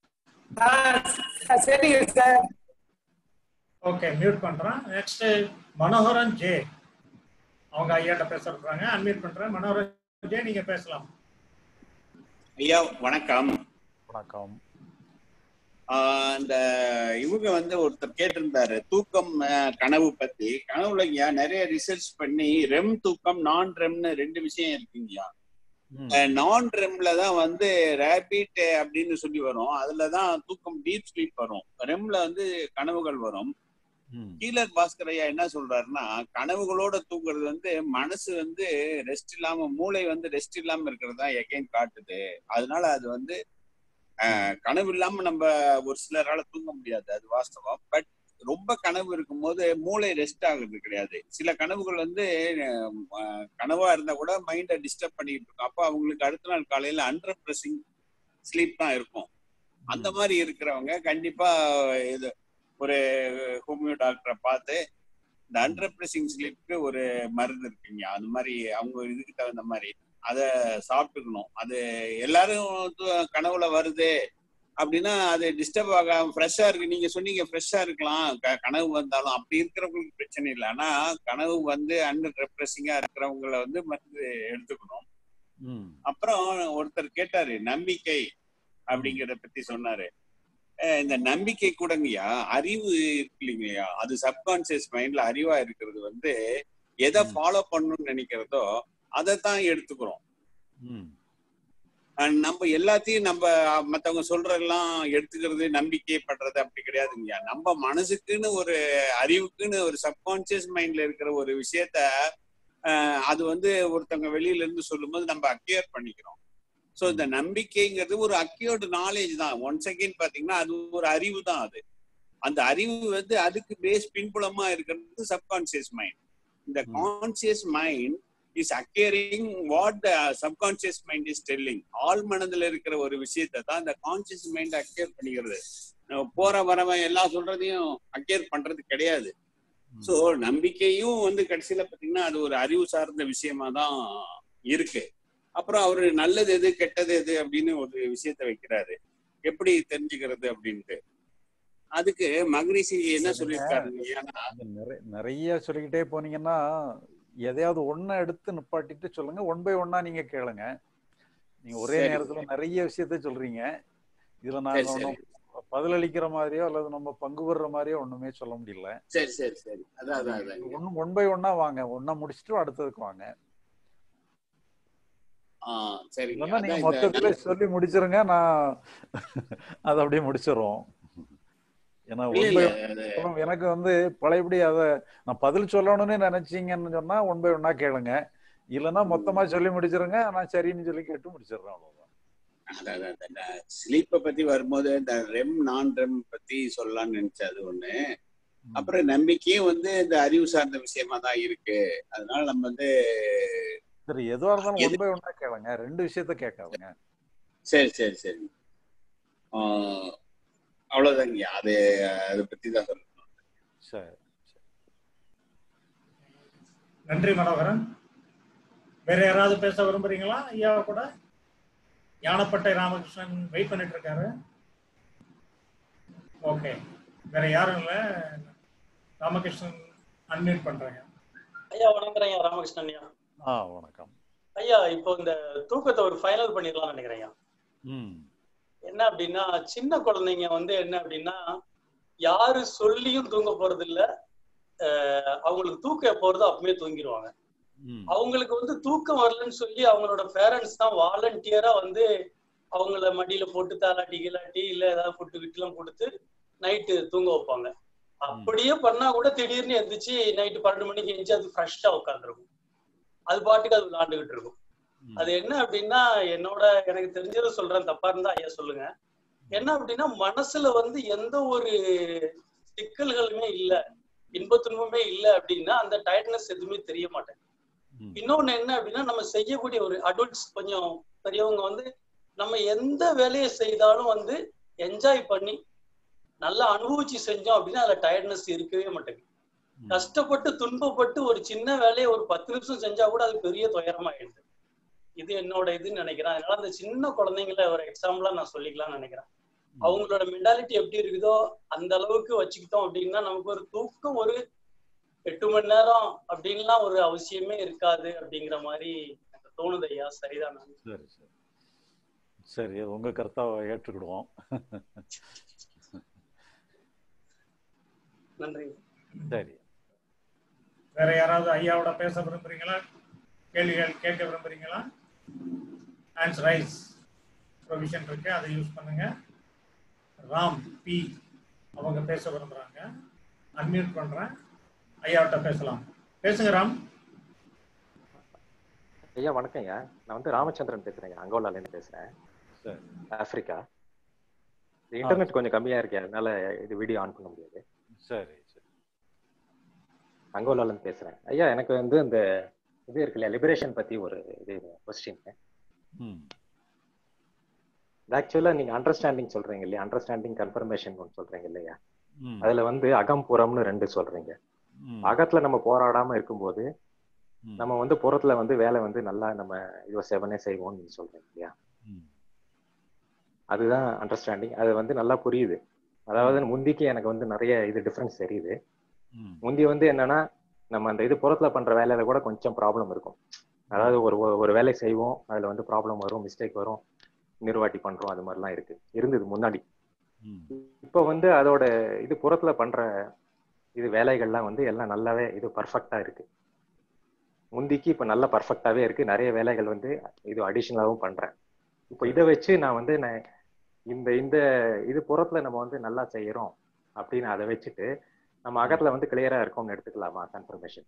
ஆஹ் சரிங்க சார் ஓகே மியூட் பண்றேன் நெக்ஸ்ட் மனோகரன் ஜே அவங்க ஐயாட்ட பேச இருக்காங்க அன்மியூட் பண்றேன் மனோகரன் ஜே நீங்க பேசலாம் ஐயா வணக்கம் வணக்கம் ஆஹ் இந்த இவங்க வந்து ஒருத்தர் கேட்டிருந்தாரு தூக்கம் ஆஹ் கனவு பத்தி கனவுல ஐயா நிறைய ரிசர்ச் பண்ணி ரெம் தூக்கம் நான் ரெம்னு ரெண்டு விஷயம் இருக்குங்கய்யா நான் ரெம்ல தான் வந்து ரேபிட் அப்படின்னு சொல்லி வரும் அதுல தான் தூக்கம் டீப் ஸ்லீப் வரும் ரெம்ல வந்து கனவுகள் வரும் கீழர் பாஸ்கர் ஐயா என்ன சொல்றாருன்னா கனவுகளோட தூங்குறது வந்து மனசு வந்து ரெஸ்ட் இல்லாம மூளை வந்து ரெஸ்ட் இல்லாம இருக்கிறது தான் எகைன் காட்டுது அதனால அது வந்து ஆஹ், கனவு இல்லாம நம்ம ஒரு சிலரால தூங்க முடியாது அது வாஸ்தவம் பட் ரொம்ப கனவு இருக்கும்போது மூளை ரெஸ்ட் ஆகுறது கிடையாது சில கனவுகள் வந்து ஆஹ், கனவா இருந்தா கூட மைண்டை டிஸ்டர்ப் பண்ணிட்டு இருக்கும் அப்போ அவங்களுக்கு அடுத்த நாள் காலையில அண்டர் ப்ரெஸிங் ஸ்லீப் தான் இருக்கும் அந்த மாதிரி இருக்கிறவங்க கண்டிப்பா இது ஒரு ஹோமியோ டாக்டரை பார்த்து இந்த அண்டர் ப்ரெஸிங் ஸ்லீப்க்கு ஒரு மருந்து இருக்குங்க அது மாதிரி அவங்க இதுக்கு தகுந்த மாதிரி அதை சாப்பிட்டுக்கணும் அது எல்லாரும் து- கனவுல வருது அப்படின்னா அது டிஸ்டர்ப் ஆகாம ஃப்ரெஷ்ஷா இருக்கு நீங்க சொன்னீங்க ஃப்ரெஷ்ஷா இருக்கலாம் க- கனவு வந்தாலும் அப்படி இருக்கிறவங்களுக்கு பிரச்சனை இல்லை ஆனா கனவு வந்து அண்டர் ரெப்ரெஸிங்கா இருக்கிறவங்கள வந்து மருந்து எடுத்துக்கணும் அப்புறம் ஒருத்தர் கேட்டாரு நம்பிக்கை அப்படிங்கறத பத்தி சொன்னாரு அஹ் இந்த நம்பிக்கை கூடங்கய்யா அறிவு இருக்கு இல்லைங்கய்யா அது சப்கான்சியஸ் மைண்ட்ல அறிவா இருக்கிறது வந்து எதை ஃபாலோ பண்ணணும்னு நினைக்கிறதோ அதை தான் எடுத்துக்கிறோம் ம் அஹ் நம்ம எல்லாத்தையும் நம்ம மத்தவங்க சொல்றதெல்லாம் எடுத்துக்கிறது நம்பிக்கை பண்றது அப்படி கிடையாதுங்கய்யா நம்ம மனசுக்குன்னு ஒரு அறிவுக்குன்னு ஒரு சப்கான்சியஸ் மைண்ட்ல இருக்கிற ஒரு விஷயத்த அஹ், அது வந்து ஒருத்தவங்க வெளியில இருந்து சொல்லும்போது நம்ம அக்யூர் பண்ணிக்கிறோம் ஸோ இந்த நம்பிக்கைங்கிறது ஒரு அக்யூர்டு நாலேஜ் தான் ஒன்ஸ் அகெயின் பாத்தீங்கன்னா அது ஒரு அறிவு தான் அது அந்த அறிவு வந்து அதுக்கு பேஸ் பின்புலமா இருக்கிறது சப்கான்சியஸ் மைண்ட் இந்த conscious mind is acquiring what the subconscious mind is telling ஆள் மனதுல இருக்கிற ஒரு விஷயத்தை தான் இந்த கான்சியஸ் மைண்ட் அக்கேர் பண்ணிக்கிறது நம்ம போற வரவன் எல்லாம் சொல்றதையும் அக்கேர் பண்றது கிடையாது சோ நம்பிக்கையும் வந்து கடைசியில பாத்தீங்கன்னா அது ஒரு அறிவு சார்ந்த விஷயமா தான் இருக்கு அப்புறம் அவரு நல்லது எது கெட்டது எது அப்படின்னு ஒரு விஷயத்த வைக்கிறாரு எப்படி தெரிஞ்சுக்கிறது அப்படின்ட்டு அதுக்கு மகரிஷி என்ன சொல்லியிருக்காருங்க ஏன்னா இது நிறைய நிறைய சொல்லிக்கிட்டே போனீங்கன்னா எதையாவது ஒண்ணை எடுத்து நிப்பாட்டிட்டு சொல்லுங்க ஒன் பை ஒன்னா நீங்க கேளுங்க நீங்க ஒரே சரி. நேரத்துல நிறைய விஷயத்த சொல்றீங்க இதுல சரி, நாங்க சரி. ஒண்ணும் பதிலளிக்கிற மாதிரியோ அல்லது நம்ம பங்கு பெறுற மாதிரியோ ஒண்ணுமே சொல்ல முடியல சரி சரி சரி அதான் அதான் அதான் ஒன்னு ஒன் பை ஒன்னா வாங்க ஒன்னா முடிச்சுட்டு அடுத்ததுக்கு வாங்க ஆஹ் சரிங்க இல்லைன்னா நீங்க அதான் இந்த மொத்தத்துல சொல்லி முடிச்சிருங்க நான் அதை அப்படியே முடிச்சிடுறோம் ஏன்னா இல்ல, ஒன் பை இல்ல, அது- எனக்கு வந்து பழையபடி அதை நான் பதில் சொல்லணும்னு நினைச்சீங்கன்னு சொன்னா ஒன் பை ஒன்னா கேளுங்க இல்லைன்னா மொத்தமா சொல்லி முடிச்சிருங்க நான் சரின்னு சொல்லி கேட்டு முடிச்சிடுறேன் அவ்வளவுதான் அதான் அதான் இந்த ஸ்லீப்பை பத்தி வரும்போது இந்த ரெம் நான் ரெம் பத்தி சொல்லலாம்னு நினைச்சேன் அது ஒண்ணு அப்புறம் நம்பிக்கையும் வந்து இந்த அறிவு சார்ந்த விஷயமா தான் இருக்கு அதனால நம்ம வந்து சரி எதுவா இருந்தாலும் ஒன் பை ஒன்னா கேளுங்க ரெண்டு விஷயத்த கேட்காதுங்க சரி சரி சரி ஆஹ் அவ்வளவுதாங்க அது அதை பத்தி தான் சொல்லணும் சரி நன்றி மனோகரன் வேற யாராவது பேச விரும்புறீங்களா ஐயா கூட யானப்பட்டை ராமகிருஷ்ணன் வெயிட் பண்ணிட்டு இருக்காரு ஓகே வேற யாரும் இல்ல ராமகிருஷ்ணன் அன்மியூட் பண்றேங்க ஐயா வணங்குறேன் ஐயா ராமகிருஷ்ணன் ஐயா ஆ வணக்கம் ஐயா இப்போ இந்த தூக்கத்தை ஒரு ஃபைனல் பண்ணிடலாம்னு நினைக்கிறேன் ஐயா ம் என்ன அப்படின்னா சின்ன குழந்தைங்க வந்து என்ன அப்படின்னா யாரு சொல்லியும் தூங்க போறது இல்ல அஹ் அவங்களுக்கு தூக்கம் போறது அப்பவே தூங்கிடுவாங்க ம் அவங்களுக்கு வந்து தூக்கம் வரலன்னு சொல்லி அவங்களோட பேரண்ட்ஸ் தான் வாலண்டியரா வந்து அவங்கள மடியில போட்டு தாலாட்டி கிலாட்டி இல்ல ஏதாவது ஃபுட்டு கிட்டுலாம் கொடுத்து நைட்டு தூங்க வைப்பாங்க அப்படியே பண்ணா கூட திடீர்னு எந்திரிச்சு நைட்டு பன்னெண்டு மணிக்கு எந்திரிச்சு அது ஃப்ரெஷ்ஷா உட்காந்துருக்கும் அது பாட்டுக்கு அது விளாண்டுகிட்டு இருக்கும் அது என்ன அப்படின்னா என்னோட எனக்கு தெரிஞ்சதை சொல்றேன் தப்பா இருந்தா ஐயா சொல்லுங்க என்ன அப்படின்னா மனசுல வந்து எந்த ஒரு சிக்கல்களுமே இல்ல இன்ப துன்பமே இல்ல அப்படின்னா அந்த டயர்ட்னஸ் எதுவுமே தெரிய மாட்டேங்குது இன்னொன்னு என்ன அப்படின்னா நம்ம செய்யக்கூடிய ஒரு அடல்ட்ஸ் கொஞ்சம் பெரியவங்க வந்து நம்ம எந்த வேலையை செய்தாலும் வந்து என்ஜாய் பண்ணி நல்லா அனுபவிச்சு செஞ்சோம் அப்படின்னா அதுல டயர்ட்னஸ் இருக்கவே மாட்டேங்குது கஷ்டப்பட்டு துன்பப்பட்டு ஒரு சின்ன வேலையை ஒரு பத்து நிமிஷம் செஞ்சா கூட அது பெரிய துயரமாயிடுது இது என்னோட இதுன்னு நினைக்கிறேன் அதனால அந்த சின்ன குழந்தைங்கள ஒரு எக்ஸாம்பிளா நான் சொல்லிக்கலாம்னு நினைக்கிறேன் அவங்களோட மென்டாலிட்டி எப்படி இருக்குதோ அந்த அளவுக்கு வச்சுக்கிட்டோம் அப்படின்னா நமக்கு ஒரு தூக்கம் ஒரு எட்டு மணி நேரம் அப்படின்லாம் ஒரு அவசியமே இருக்காது அப்படிங்கிற மாதிரி எனக்கு தோணுது ஐயா சரிதான் சரி சரி சரி அது உங்க கருத்தாவை ஏற்றுக்கிடுவோம் நன்றி சரி வேற யாராவது ஐயாவோட பேச விரும்புறீங்களா கேள்விகள் கேட்க விரும்புறீங்களா ஆன்சர் ரைஸ் ப்ரொவிஷன் இருக்கு அதை யூஸ் பண்ணுங்க ராம் பி அவங்க பேச விரும்புறாங்க அன்மியூட் பண்றேன் ஐயாவிட்ட பேசலாம் பேசுங்க ராம் ஐயா வணக்கம் ஐயா நான் வந்து ராமச்சந்திரன் பேசுறேன் அங்கோலால இருந்து பேசுறேன் சரி ஆப்பிரிக்கா இன்டர்நெட் கொஞ்சம் கம்மியா இருக்கு அதனால இது வீடியோ ஆன் பண்ண முடியாது சரி சரி அங்கோலால இருந்து பேசுறேன் ஐயா எனக்கு வந்து இந்த இது இருக்கு இல்லையா லிபரேஷன் பத்தி ஒரு இது கொஸ்டின் ம் ஆக்சுவலா நீங்க அண்டர்ஸ்டாண்டிங் சொல்றீங்க இல்லையா அண்டர்ஸ்டாண்டிங் கன்ஃபர்மேஷன் ஒன்று சொல்றீங்க இல்லையா ம் அதுல வந்து அகம் புறம்னு ரெண்டு சொல்றீங்க ம் அகத்துல நம்ம போராடாம இருக்கும்போது ம். நம்ம வந்து புறத்துல வந்து வேலை வந்து நல்லா நம்ம இதோ செவனே செய்வோம்னு நீங்க சொல்றீங்க இல்லையா ம். அதுதான் அண்டர்ஸ்டாண்டிங் அது வந்து நல்லா புரியுது அதாவது முந்திக்கு எனக்கு வந்து நிறைய இது டிஃபரன்ஸ் தெரியுது ம். முந்தி வந்து என்னன்னா நம்ம அந்த இது புறத்துல பண்ற வேலையில கூட கொஞ்சம் ப்ராப்ளம் இருக்கும் அதாவது ஒரு ஒரு- ஒரு வேலை செய்வோம் அதுல வந்து ப்ராப்ளம் வரும் மிஸ்டேக் வரும் நிர்வாட்டி பண்றோம் அது மாதிரிலாம் இருக்கு இருந்தது முன்னாடி ம். இப்போ வந்து அதோட இது புறத்துல பண்ற இது வேலைகள்லாம் வந்து எல்லாம் நல்லாவே இது பர்ஃபெக்டா இருக்கு முந்திக்கு இப்ப நல்லா பர்ஃபெக்டாவே இருக்கு நிறைய வேலைகள் வந்து இது அடிஷ்னலாவும் பண்றேன் இப்போ இதை வச்சு நான் வந்து நான் இந்த இந்த இது புறத்துல நம்ம வந்து நல்லா செய்யறோம் அப்படின்னு அதை வச்சுட்டு நம்ம அகத்துல வந்து கிளியரா இருக்கோம்னு எடுத்துக்கலாமா கன்ஃபர்மேஷன்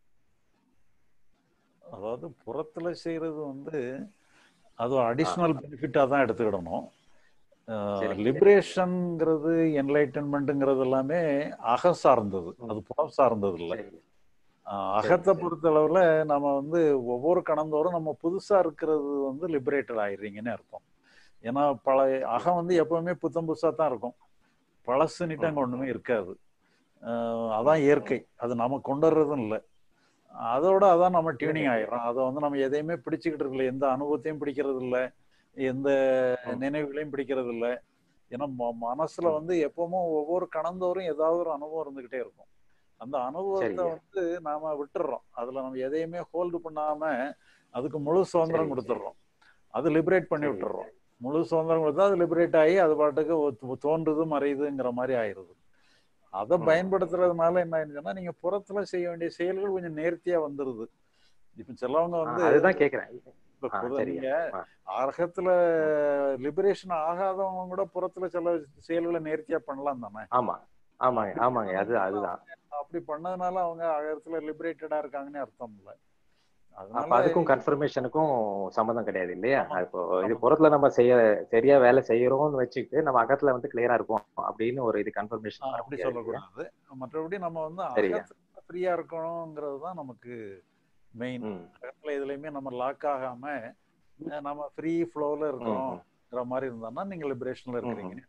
அதாவது புறத்துல செய்யறது வந்து அது அடிஷ்னல் பெனிஃபிட்டா தான் எடுத்துக்கிடணும் சரிங்க. லிபரேஷன்ங்கிறது என்லைட்டன்மெண்ட்டுங்கிறது எல்லாமே அக சார்ந்தது அது புறம் சார்ந்தது இல்லை அகத்தை பொறுத்த அளவுல நம்ம வந்து ஒவ்வொரு கணந்தோறும் நம்ம புதுசா இருக்கிறது வந்து லிபரேட்டட் ஆயிடுறீங்கன்னு அர்த்தம் ஏன்னா பழைய அகம் வந்து எப்பவுமே புத்தம் புதுசா தான் இருக்கும் பழசுனிட்டு அங்க ஒண்ணுமே இருக்காது ஆஹ் அதான் இயற்கை அது நம்ம கொண்டு வர்றதும் இல்லை அதோட அதான் நம்ம டியூனிங் ஆயிடுறோம் அதை வந்து நம்ம எதையுமே பிடிச்சுக்கிட்டு இருக்கல எந்த அனுபவத்தையும் பிடிக்கிறது இல்ல எந்த நினைவுகளையும் பிடிக்கிறது இல்ல ஏன்னா ம- மனசுல வந்து எப்பவும் ஒவ்வொரு கணந்தோறும் ஏதாவது ஒரு அனுபவம் இருந்துகிட்டே இருக்கும் அந்த அனுபவத்தை சரிங்க. வந்து நாம விட்டுறோம் அதுல நம்ம எதையுமே ஹோல்டு பண்ணாம அதுக்கு முழு சுதந்திரம் சரிங்க. கொடுத்துடுறோம் அது லிபரேட் பண்ணி விட்டுறோம் முழு சுதந்திரம் கொடுத்தா அது லிபரேட் ஆகி அது பாட்டுக்கு ஒ- தோன்றுது மறையுதுங்கிற மாதிரி ஆயிருது அதை பயன்படுத்துறதுனால என்ன ஆயிடுச்சுன்னா நீங்க புறத்துல செய்ய வேண்டிய செயல்கள் கொஞ்சம் நேர்த்தியா வந்துருது இப்ப சிலவங்க ஆ, வந்து அதுதான் கேக்குறேன் இப்ப ஆ, புற- சரிங்க. நீங்க ஆ. அரகத்துல லிபரேஷன் ஆகாதவங்க கூட புறத்துல சில செயல்களை நேர்த்தியா பண்ணலாம் தானே ஆமா ஆமாங்க ஆமாங்க அது அதுதான் அப்படி பண்ணதுனால அவங்க அகத்துல லிபரேட்டடா இருக்காங்கன்னு அர்த்தம் இல்ல அப்ப அதனால அதுக்கும் கன்ஃபர்மேஷனுக்கும் சம்மந்தம் கிடையாது இல்லையா இப்போ இது புறத்துல நம்ம செய்ய சரியா வேலை செய்யறோம்னு வச்சுக்கிட்டு நம்ம அகத்துல வந்து கிளியரா இருப்போம் அப்படின்னு ஒரு இது கன்ஃபர்மேஷன் ஆ, அப்படி சொல்லக்கூடாது மற்றபடி நம்ம வந்து சரிங்க. அகத்துல ஃப்ரீயா இருக்கணுங்கிறது தான் நமக்கு மெயின் அகத்துல எதுலயுமே நம்ம லாக் ஆகாம அஹ், நம்ம ஃப்ரீ ஃப்ளோல இருக்கணும்ங்கிற மாதிரி இருந்தோம்னா நீங்க லிபரேஷன்ல இருக்கிறீங்க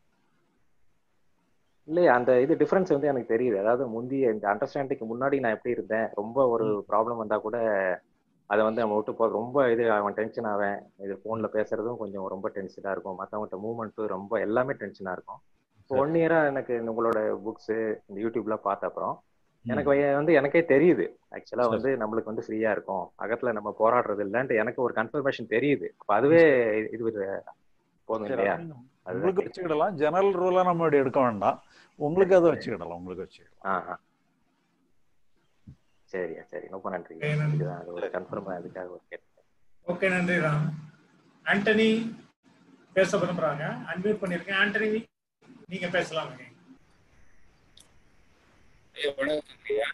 இல்லையா அந்த இது டிஃபரன்ஸ் வந்து எனக்கு தெரியுது அதாவது முந்தைய இந்த அண்டர்ஸ்டாண்டிங்க்கு முன்னாடி நான் எப்படி இருந்தேன் ரொம்ப ஒரு ப்ராப்ளம் வந்தா கூட அதை வந்து நம்ம விட்டு போ ரொம்ப இது அவன் டென்ஷன் ஆவேன் இது ஃபோன்ல பேசுறதும் கொஞ்சம் ரொம்ப டென்ஷனா இருக்கும் மற்றவங்கள்ட்ட மூவ்மெண்ட்டு ரொம்ப எல்லாமே டென்ஷனா இருக்கும் இப்போ ஒன் இயரா எனக்கு இந்த உங்களோட புக்ஸ் இந்த யூடியூப்லாம் பார்த்த அப்புறம் எனக்கு வய- வந்து எனக்கே தெரியுது ஆக்சுவலா வந்து நம்மளுக்கு வந்து ஃப்ரீயா இருக்கும் அகத்துல நம்ம போராடுறது இல்லைன்ட்டு எனக்கு ஒரு கன்ஃபர்மேஷன் தெரியுது அப்ப அதுவே இது ஒரு போதும் சரி, இல்லையா அது நீங்க அதுதான் உங்களுக்கு வச்சுக்கிடலாம் ஜெனரல் ரூலா நம்ம இப்படி எடுக்க வேண்டாம் உங்களுக்கு அதை வச்சுக்கிடலாம் உங்களுக்கு வச்சுக்கிடலாம் ஆ ஆ. சரியா சரி ரொம்ப நன்றி இதுதான் அது ஒரு கன்ஃபார்ம் அதுக்காக ஒரு கேட்டேன் ஓகே நன்றி ராம் ஆண்டனி பேச விரும்புறாங்க அன்மியூட் பண்ணிருக்கேன் ஆண்டனி நீங்க பேசலாம் ஐயா வணக்கம் ஐயா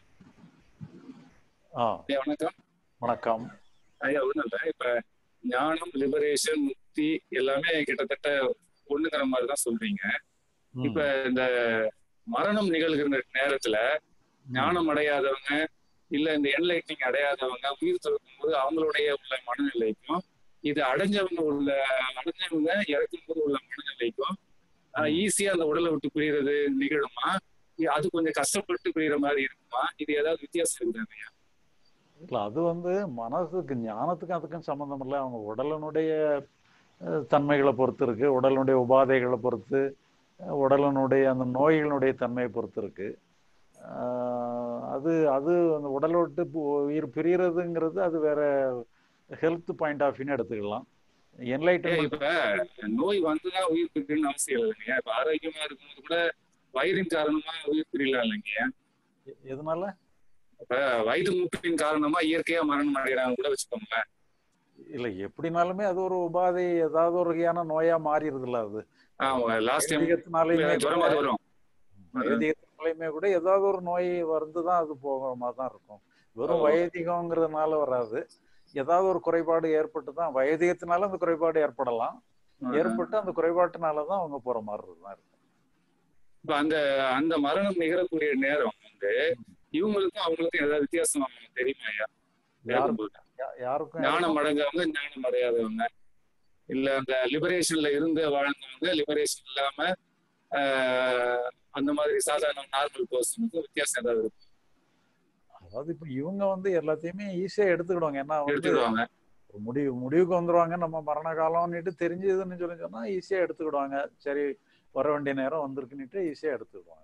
ஆ ஐயா வணக்கம் வணக்கம் ஐயா ஒண்ணும் இல்ல இப்ப ஞானம் லிபரேஷன் முக்தி எல்லாமே கிட்டத்தட்ட ஒண்ணுங்கிற மாதிரி தான் சொல்றீங்க இப்ப இந்த மரணம் நிகழ்கிற நேரத்துல ஞானம் அடையாதவங்க இல்ல இந்த என்லைட்டிங் அடையாதவங்க உயிர் திறக்கும் போது அவங்களுடைய உள்ள மனநிலைக்கும் இது அடைஞ்சவங்க உள்ள அடைஞ்சவங்க இறக்கும் போது உள்ள மனநிலைக்கும் ஈஸியா அந்த உடலை விட்டு பிரியறது நிகழுமா இ- அது கொஞ்சம் கஷ்டப்பட்டு பிரியற மாதிரி இருக்குமா இது ஏதாவது வித்தியாசம் இருக்குதா இல்ல அது வந்து மனசுக்கு ஞானத்துக்கும் அதுக்கும் சம்மந்தம் இல்லை அவங்க உடலினுடைய அஹ், தன்மைகளை பொறுத்து இருக்கு உடலினுடைய உபாதைகளை பொறுத்து அஹ், உடலினுடைய அந்த நோய்களினுடைய தன்மையை பொறுத்து இருக்கு ஆஹ், அது அது அந்த உடலை விட்டு பு- உயிர் பிரியறதுங்கிறது அது வேற ஹெல்த் பாயிண்ட் ஆஃப் வியூன்னு எடுத்துக்கலாம் ஏன் என்லைட்டன்மெண்ட் இப்ப நோய் வந்துதான் உயிர் பிரிக்கணும்னு அவசியம் இல்லைங்க இப்ப ஆரோக்கியமா இருக்கும்போது கூட வயிறின் காரணமா உயிர் பிரியலாம் இல்லைங்க எதனால இப்ப வயிறு மூப்பின் காரணமா இயற்கையா மரணம் அடைகிறாங்க கூட வச்சுக்கோங்களேன் இல்ல எப்படினாலுமே அது ஒரு உபாதை ஏதாவது ஒரு வகையான நோயா மாறிடுதுல்ல அது ஆமா லாஸ்ட் டைம் வைத்தியத்தினாலையுமே ஜுரம் அது வரும் வைத்தியத்தினாலையுமே கூட ஏதாவது ஒரு நோய் வந்துதான் அது போகிற மாதிரி தான் இருக்கும் வெறும் ஓ. வைதிகங்கிறதுனால வராது ஏதாவது ஒரு குறைபாடு ஏற்பட்டு தான் வைதிகத்தினால அந்த குறைபாடு ஏற்படலாம் ஆஹா. ஏற்பட்டு அந்த குறைபாட்டுனால தான் அவங்க போற மாதிரி தான் இருக்கும் இப்ப அந்த அந்த மரணம் நிகழக்கூடிய நேரம் வந்து இவங்களுக்கும் அவங்களுக்கும் ஏதாவது வித்தியாசம் தெரியுமா ஐயா யாருக்கும் யா- யாருக்கும் ஞானம் அடைஞ்சவங்க ஞானம் அடையாதவங்க இல்ல அந்த லிபரேஷன்ல இருந்து வாழ்ந்தவங்க லிபரேஷன் இல்லாம ஆஹ், அந்த மாதிரி சாதாரண நார்மல் பர்சனுக்கு வித்தியாசம் ஏதாவது இருக்கும் அதாவது இப்ப இவங்க வந்து எல்லாத்தையுமே ஈஸியா எடுத்துக்கிடுவாங்க ஏன்னா வந்து எடுத்துக்கிடுவாங்க ஒரு முடிவு முடிவுக்கு வந்துருவாங்க நம்ம மரண காலம்னுட்டு தெரிஞ்சதுன்னு சொல்லி சொன்னா ஈஸியா எடுத்துக்கிடுவாங்க சரி வர வேண்டிய நேரம் வந்திருக்குன்னுட்டு ஈஸியா எடுத்துக்கிடுவாங்க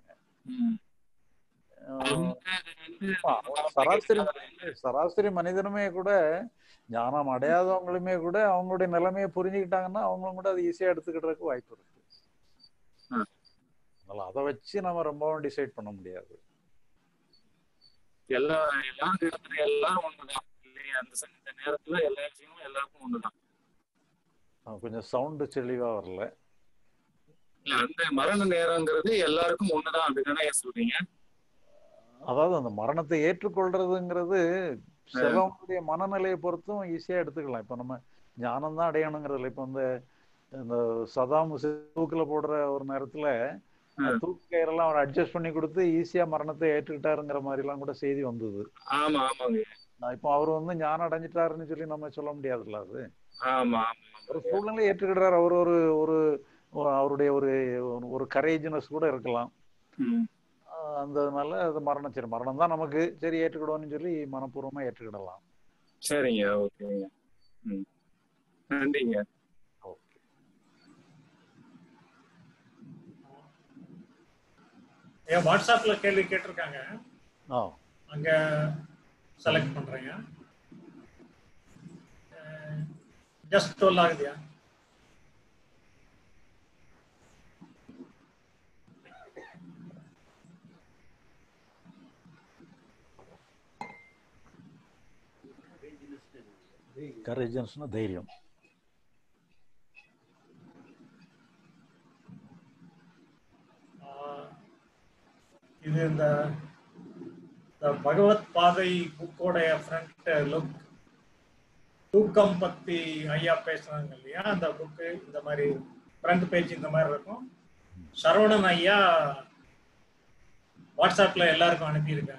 ஆஹ் ஆமா, ஒரு சராசரி மனிதன் சராசரி மனிதனுமே கூட ஞானம் அடையாதவங்களுமே கூட அவங்களுடைய நிலைமையை புரிஞ்சுக்கிட்டாங்கன்னா அவங்களும் கூட அது ஈஸியா எடுத்துக்கிட்டதுக்கு வாய்ப்பு இருக்கு அதனால அதை வச்சு நம்ம ரொம்பவும் டிசைட் பண்ண முடியாது எல்லா எல்லா இடத்துல எல்லாரும் ஒண்ணுதான் இல்லையா அந்த ச- இந்த நேரத்துல எல்லா விஷயங்களும் எல்லாருக்கும் ஒண்ணுதான் ஆ, கொஞ்சம் சவுண்டு தெளிவா வரல இல்ல அந்த மரண நேரங்கிறது எல்லாருக்கும் ஒண்ணுதான் அப்படிதானே ஏன் சொல்றீங்க அதாவது அந்த மரணத்தை ஏற்றுக்கொள்றதுங்கிறது சிலவங்களுடைய மனநிலையை பொறுத்தும் ஈஸியா எடுத்துக்கலாம் இப்ப நம்ம ஞானம் தான் அடையணுங்கிறதுல இப்ப இந்த இந்த சதாம் ஹுசேன் தூக்குல போடுற ஒரு நேரத்துல அந்த தூக்கு கயிறெல்லாம் அவர் அட்ஜஸ்ட் பண்ணி கொடுத்து ஈஸியா மரணத்தை ஏற்றுக்கிட்டாருங்கிற மாதிரி எல்லாம் கூட செய்தி வந்தது ஆமா ஆமாங்க நான் இப்போ அவர் வந்து ஞானம் அடைஞ்சிட்டாருன்னு சொல்லி நம்ம சொல்ல முடியாதுல்ல அது ஆமா ஆமா ஒரு சூழ்நிலை ஏற்றுக்கிடுறாரு அவர் ஒரு ஒரு ஒரு அவருடைய ஒரு ஒரு கரேஜ்னஸ் கூட இருக்கலாம் ம். ஆஹ் அந்ததுனால அது மரணம் சரி மரணம் தான் நமக்கு சரி ஏற்றுக்கிடுவோம்னு சொல்லி மனப்பூர்வமா ஏற்றுக்கிடலாம் சரிங்க ஓகேங்க ம் நன்றிங்க ஏன் வாட்ஸ்அப்ல கேள்வி கேட்டிருக்காங்க ஆ அங்க செலக்ட் பண்றேங்க ஜஸ்ட் டுவெல் ஆகுதியா கரேஜன்ஸ்னா தைரியம் ஆஹ் இது இந்த இந்த பகவத் பாதை புக்கோடைய ஃப்ரண்ட் லுக் தூக்கம் பத்தி ஐயா பேசுனாங்க இல்லையா அந்த புக்கு இந்த மாதிரி ஃப்ரண்ட் பேஜ் இந்த மாதிரி இருக்கும் சரவணன் ஐயா வாட்ஸ்அப்ல எல்லாருக்கும் அனுப்பியிருக்காங்க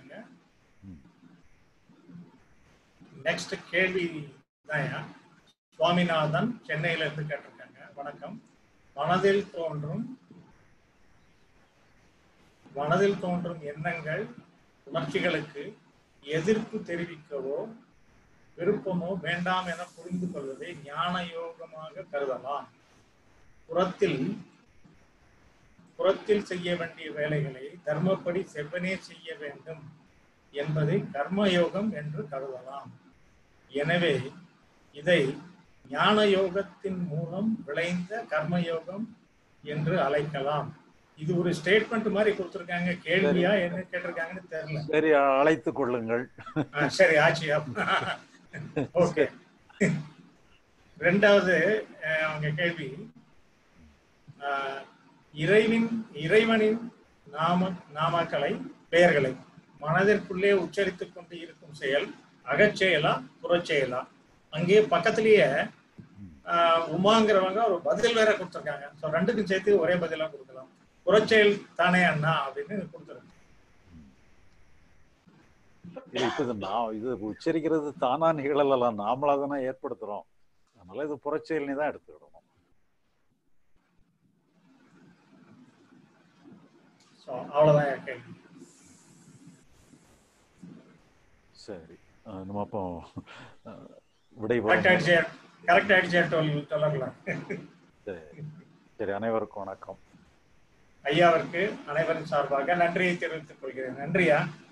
நெக்ஸ்ட் கேள்வி தான்யா சுவாமிநாதன் சென்னையில இருந்து கேட்டிருக்காங்க வணக்கம் மனதில் தோன்றும் மனதில் தோன்றும் எண்ணங்கள் உணர்ச்சிகளுக்கு எதிர்ப்பு தெரிவிக்கவோ விருப்பமோ வேண்டாம் என புரிந்து கொள்வதை ஞான யோகமாக கருதலாம் புறத்தில் புறத்தில் செய்ய வேண்டிய வேலைகளை தர்மப்படி செவ்வனே செய்ய வேண்டும் என்பதை கர்மயோகம் என்று கருதலாம் எனவே இதை ஞான யோகத்தின் மூலம் விளைந்த கர்மயோகம் என்று அழைக்கலாம் இது ஒரு ஸ்டேட்மெண்ட் மாதிரி கொடுத்திருக்காங்க கேள்வியா என்ன கேட்டிருக்காங்கன்னு தெரியல சரி அழைத்துக் கொள்ளுங்கள் ஆ, சரி ஆச்சியா ஓகே ரெண்டாவது அஹ், அவங்க கேள்வி அஹ், இறைவின் இறைவனின் நாம நாமாக்களை பெயர்களை மனதிற்குள்ளே உச்சரித்துக் கொண்டு இருக்கும் செயல் அகச்செயலா புறச்செயலா அங்கே பக்கத்திலேயே ஆஹ், உமாங்கிறவங்க ஒரு பதில் வேற கொடுத்திருக்காங்க ஸோ ரெண்டுக்கும் சேர்த்து ஒரே பதிலா கொடுக்கலாம் புறச்செயல் தானே அண்ணா அப்படின்னு கொடுத்துருக்காங்க இது இப்ப இது நான் இது உச்சரிக்கிறது தானா நிகழலாம் நாமளா தானே ஏற்படுத்துறோம் அதனால இது புறச்செயல்னி தான் எடுத்துக்கிடணும் ஸோ அவ்வளோதான் என் கேள்வி சரி அஹ் நம்ம அப்போ அஹ், கரெக்ட் விடைபெறும் ஆயிடுச்சு கரெக்ட் ஆயிடுச்சு சொல் சொல்லலாம் சரி சரி அனைவருக்கும் வணக்கம் ஐயாவிற்கு அனைவரின் சார்பாக நன்றியை தெரிவித்துக் கொள்கிறேன் நன்றியா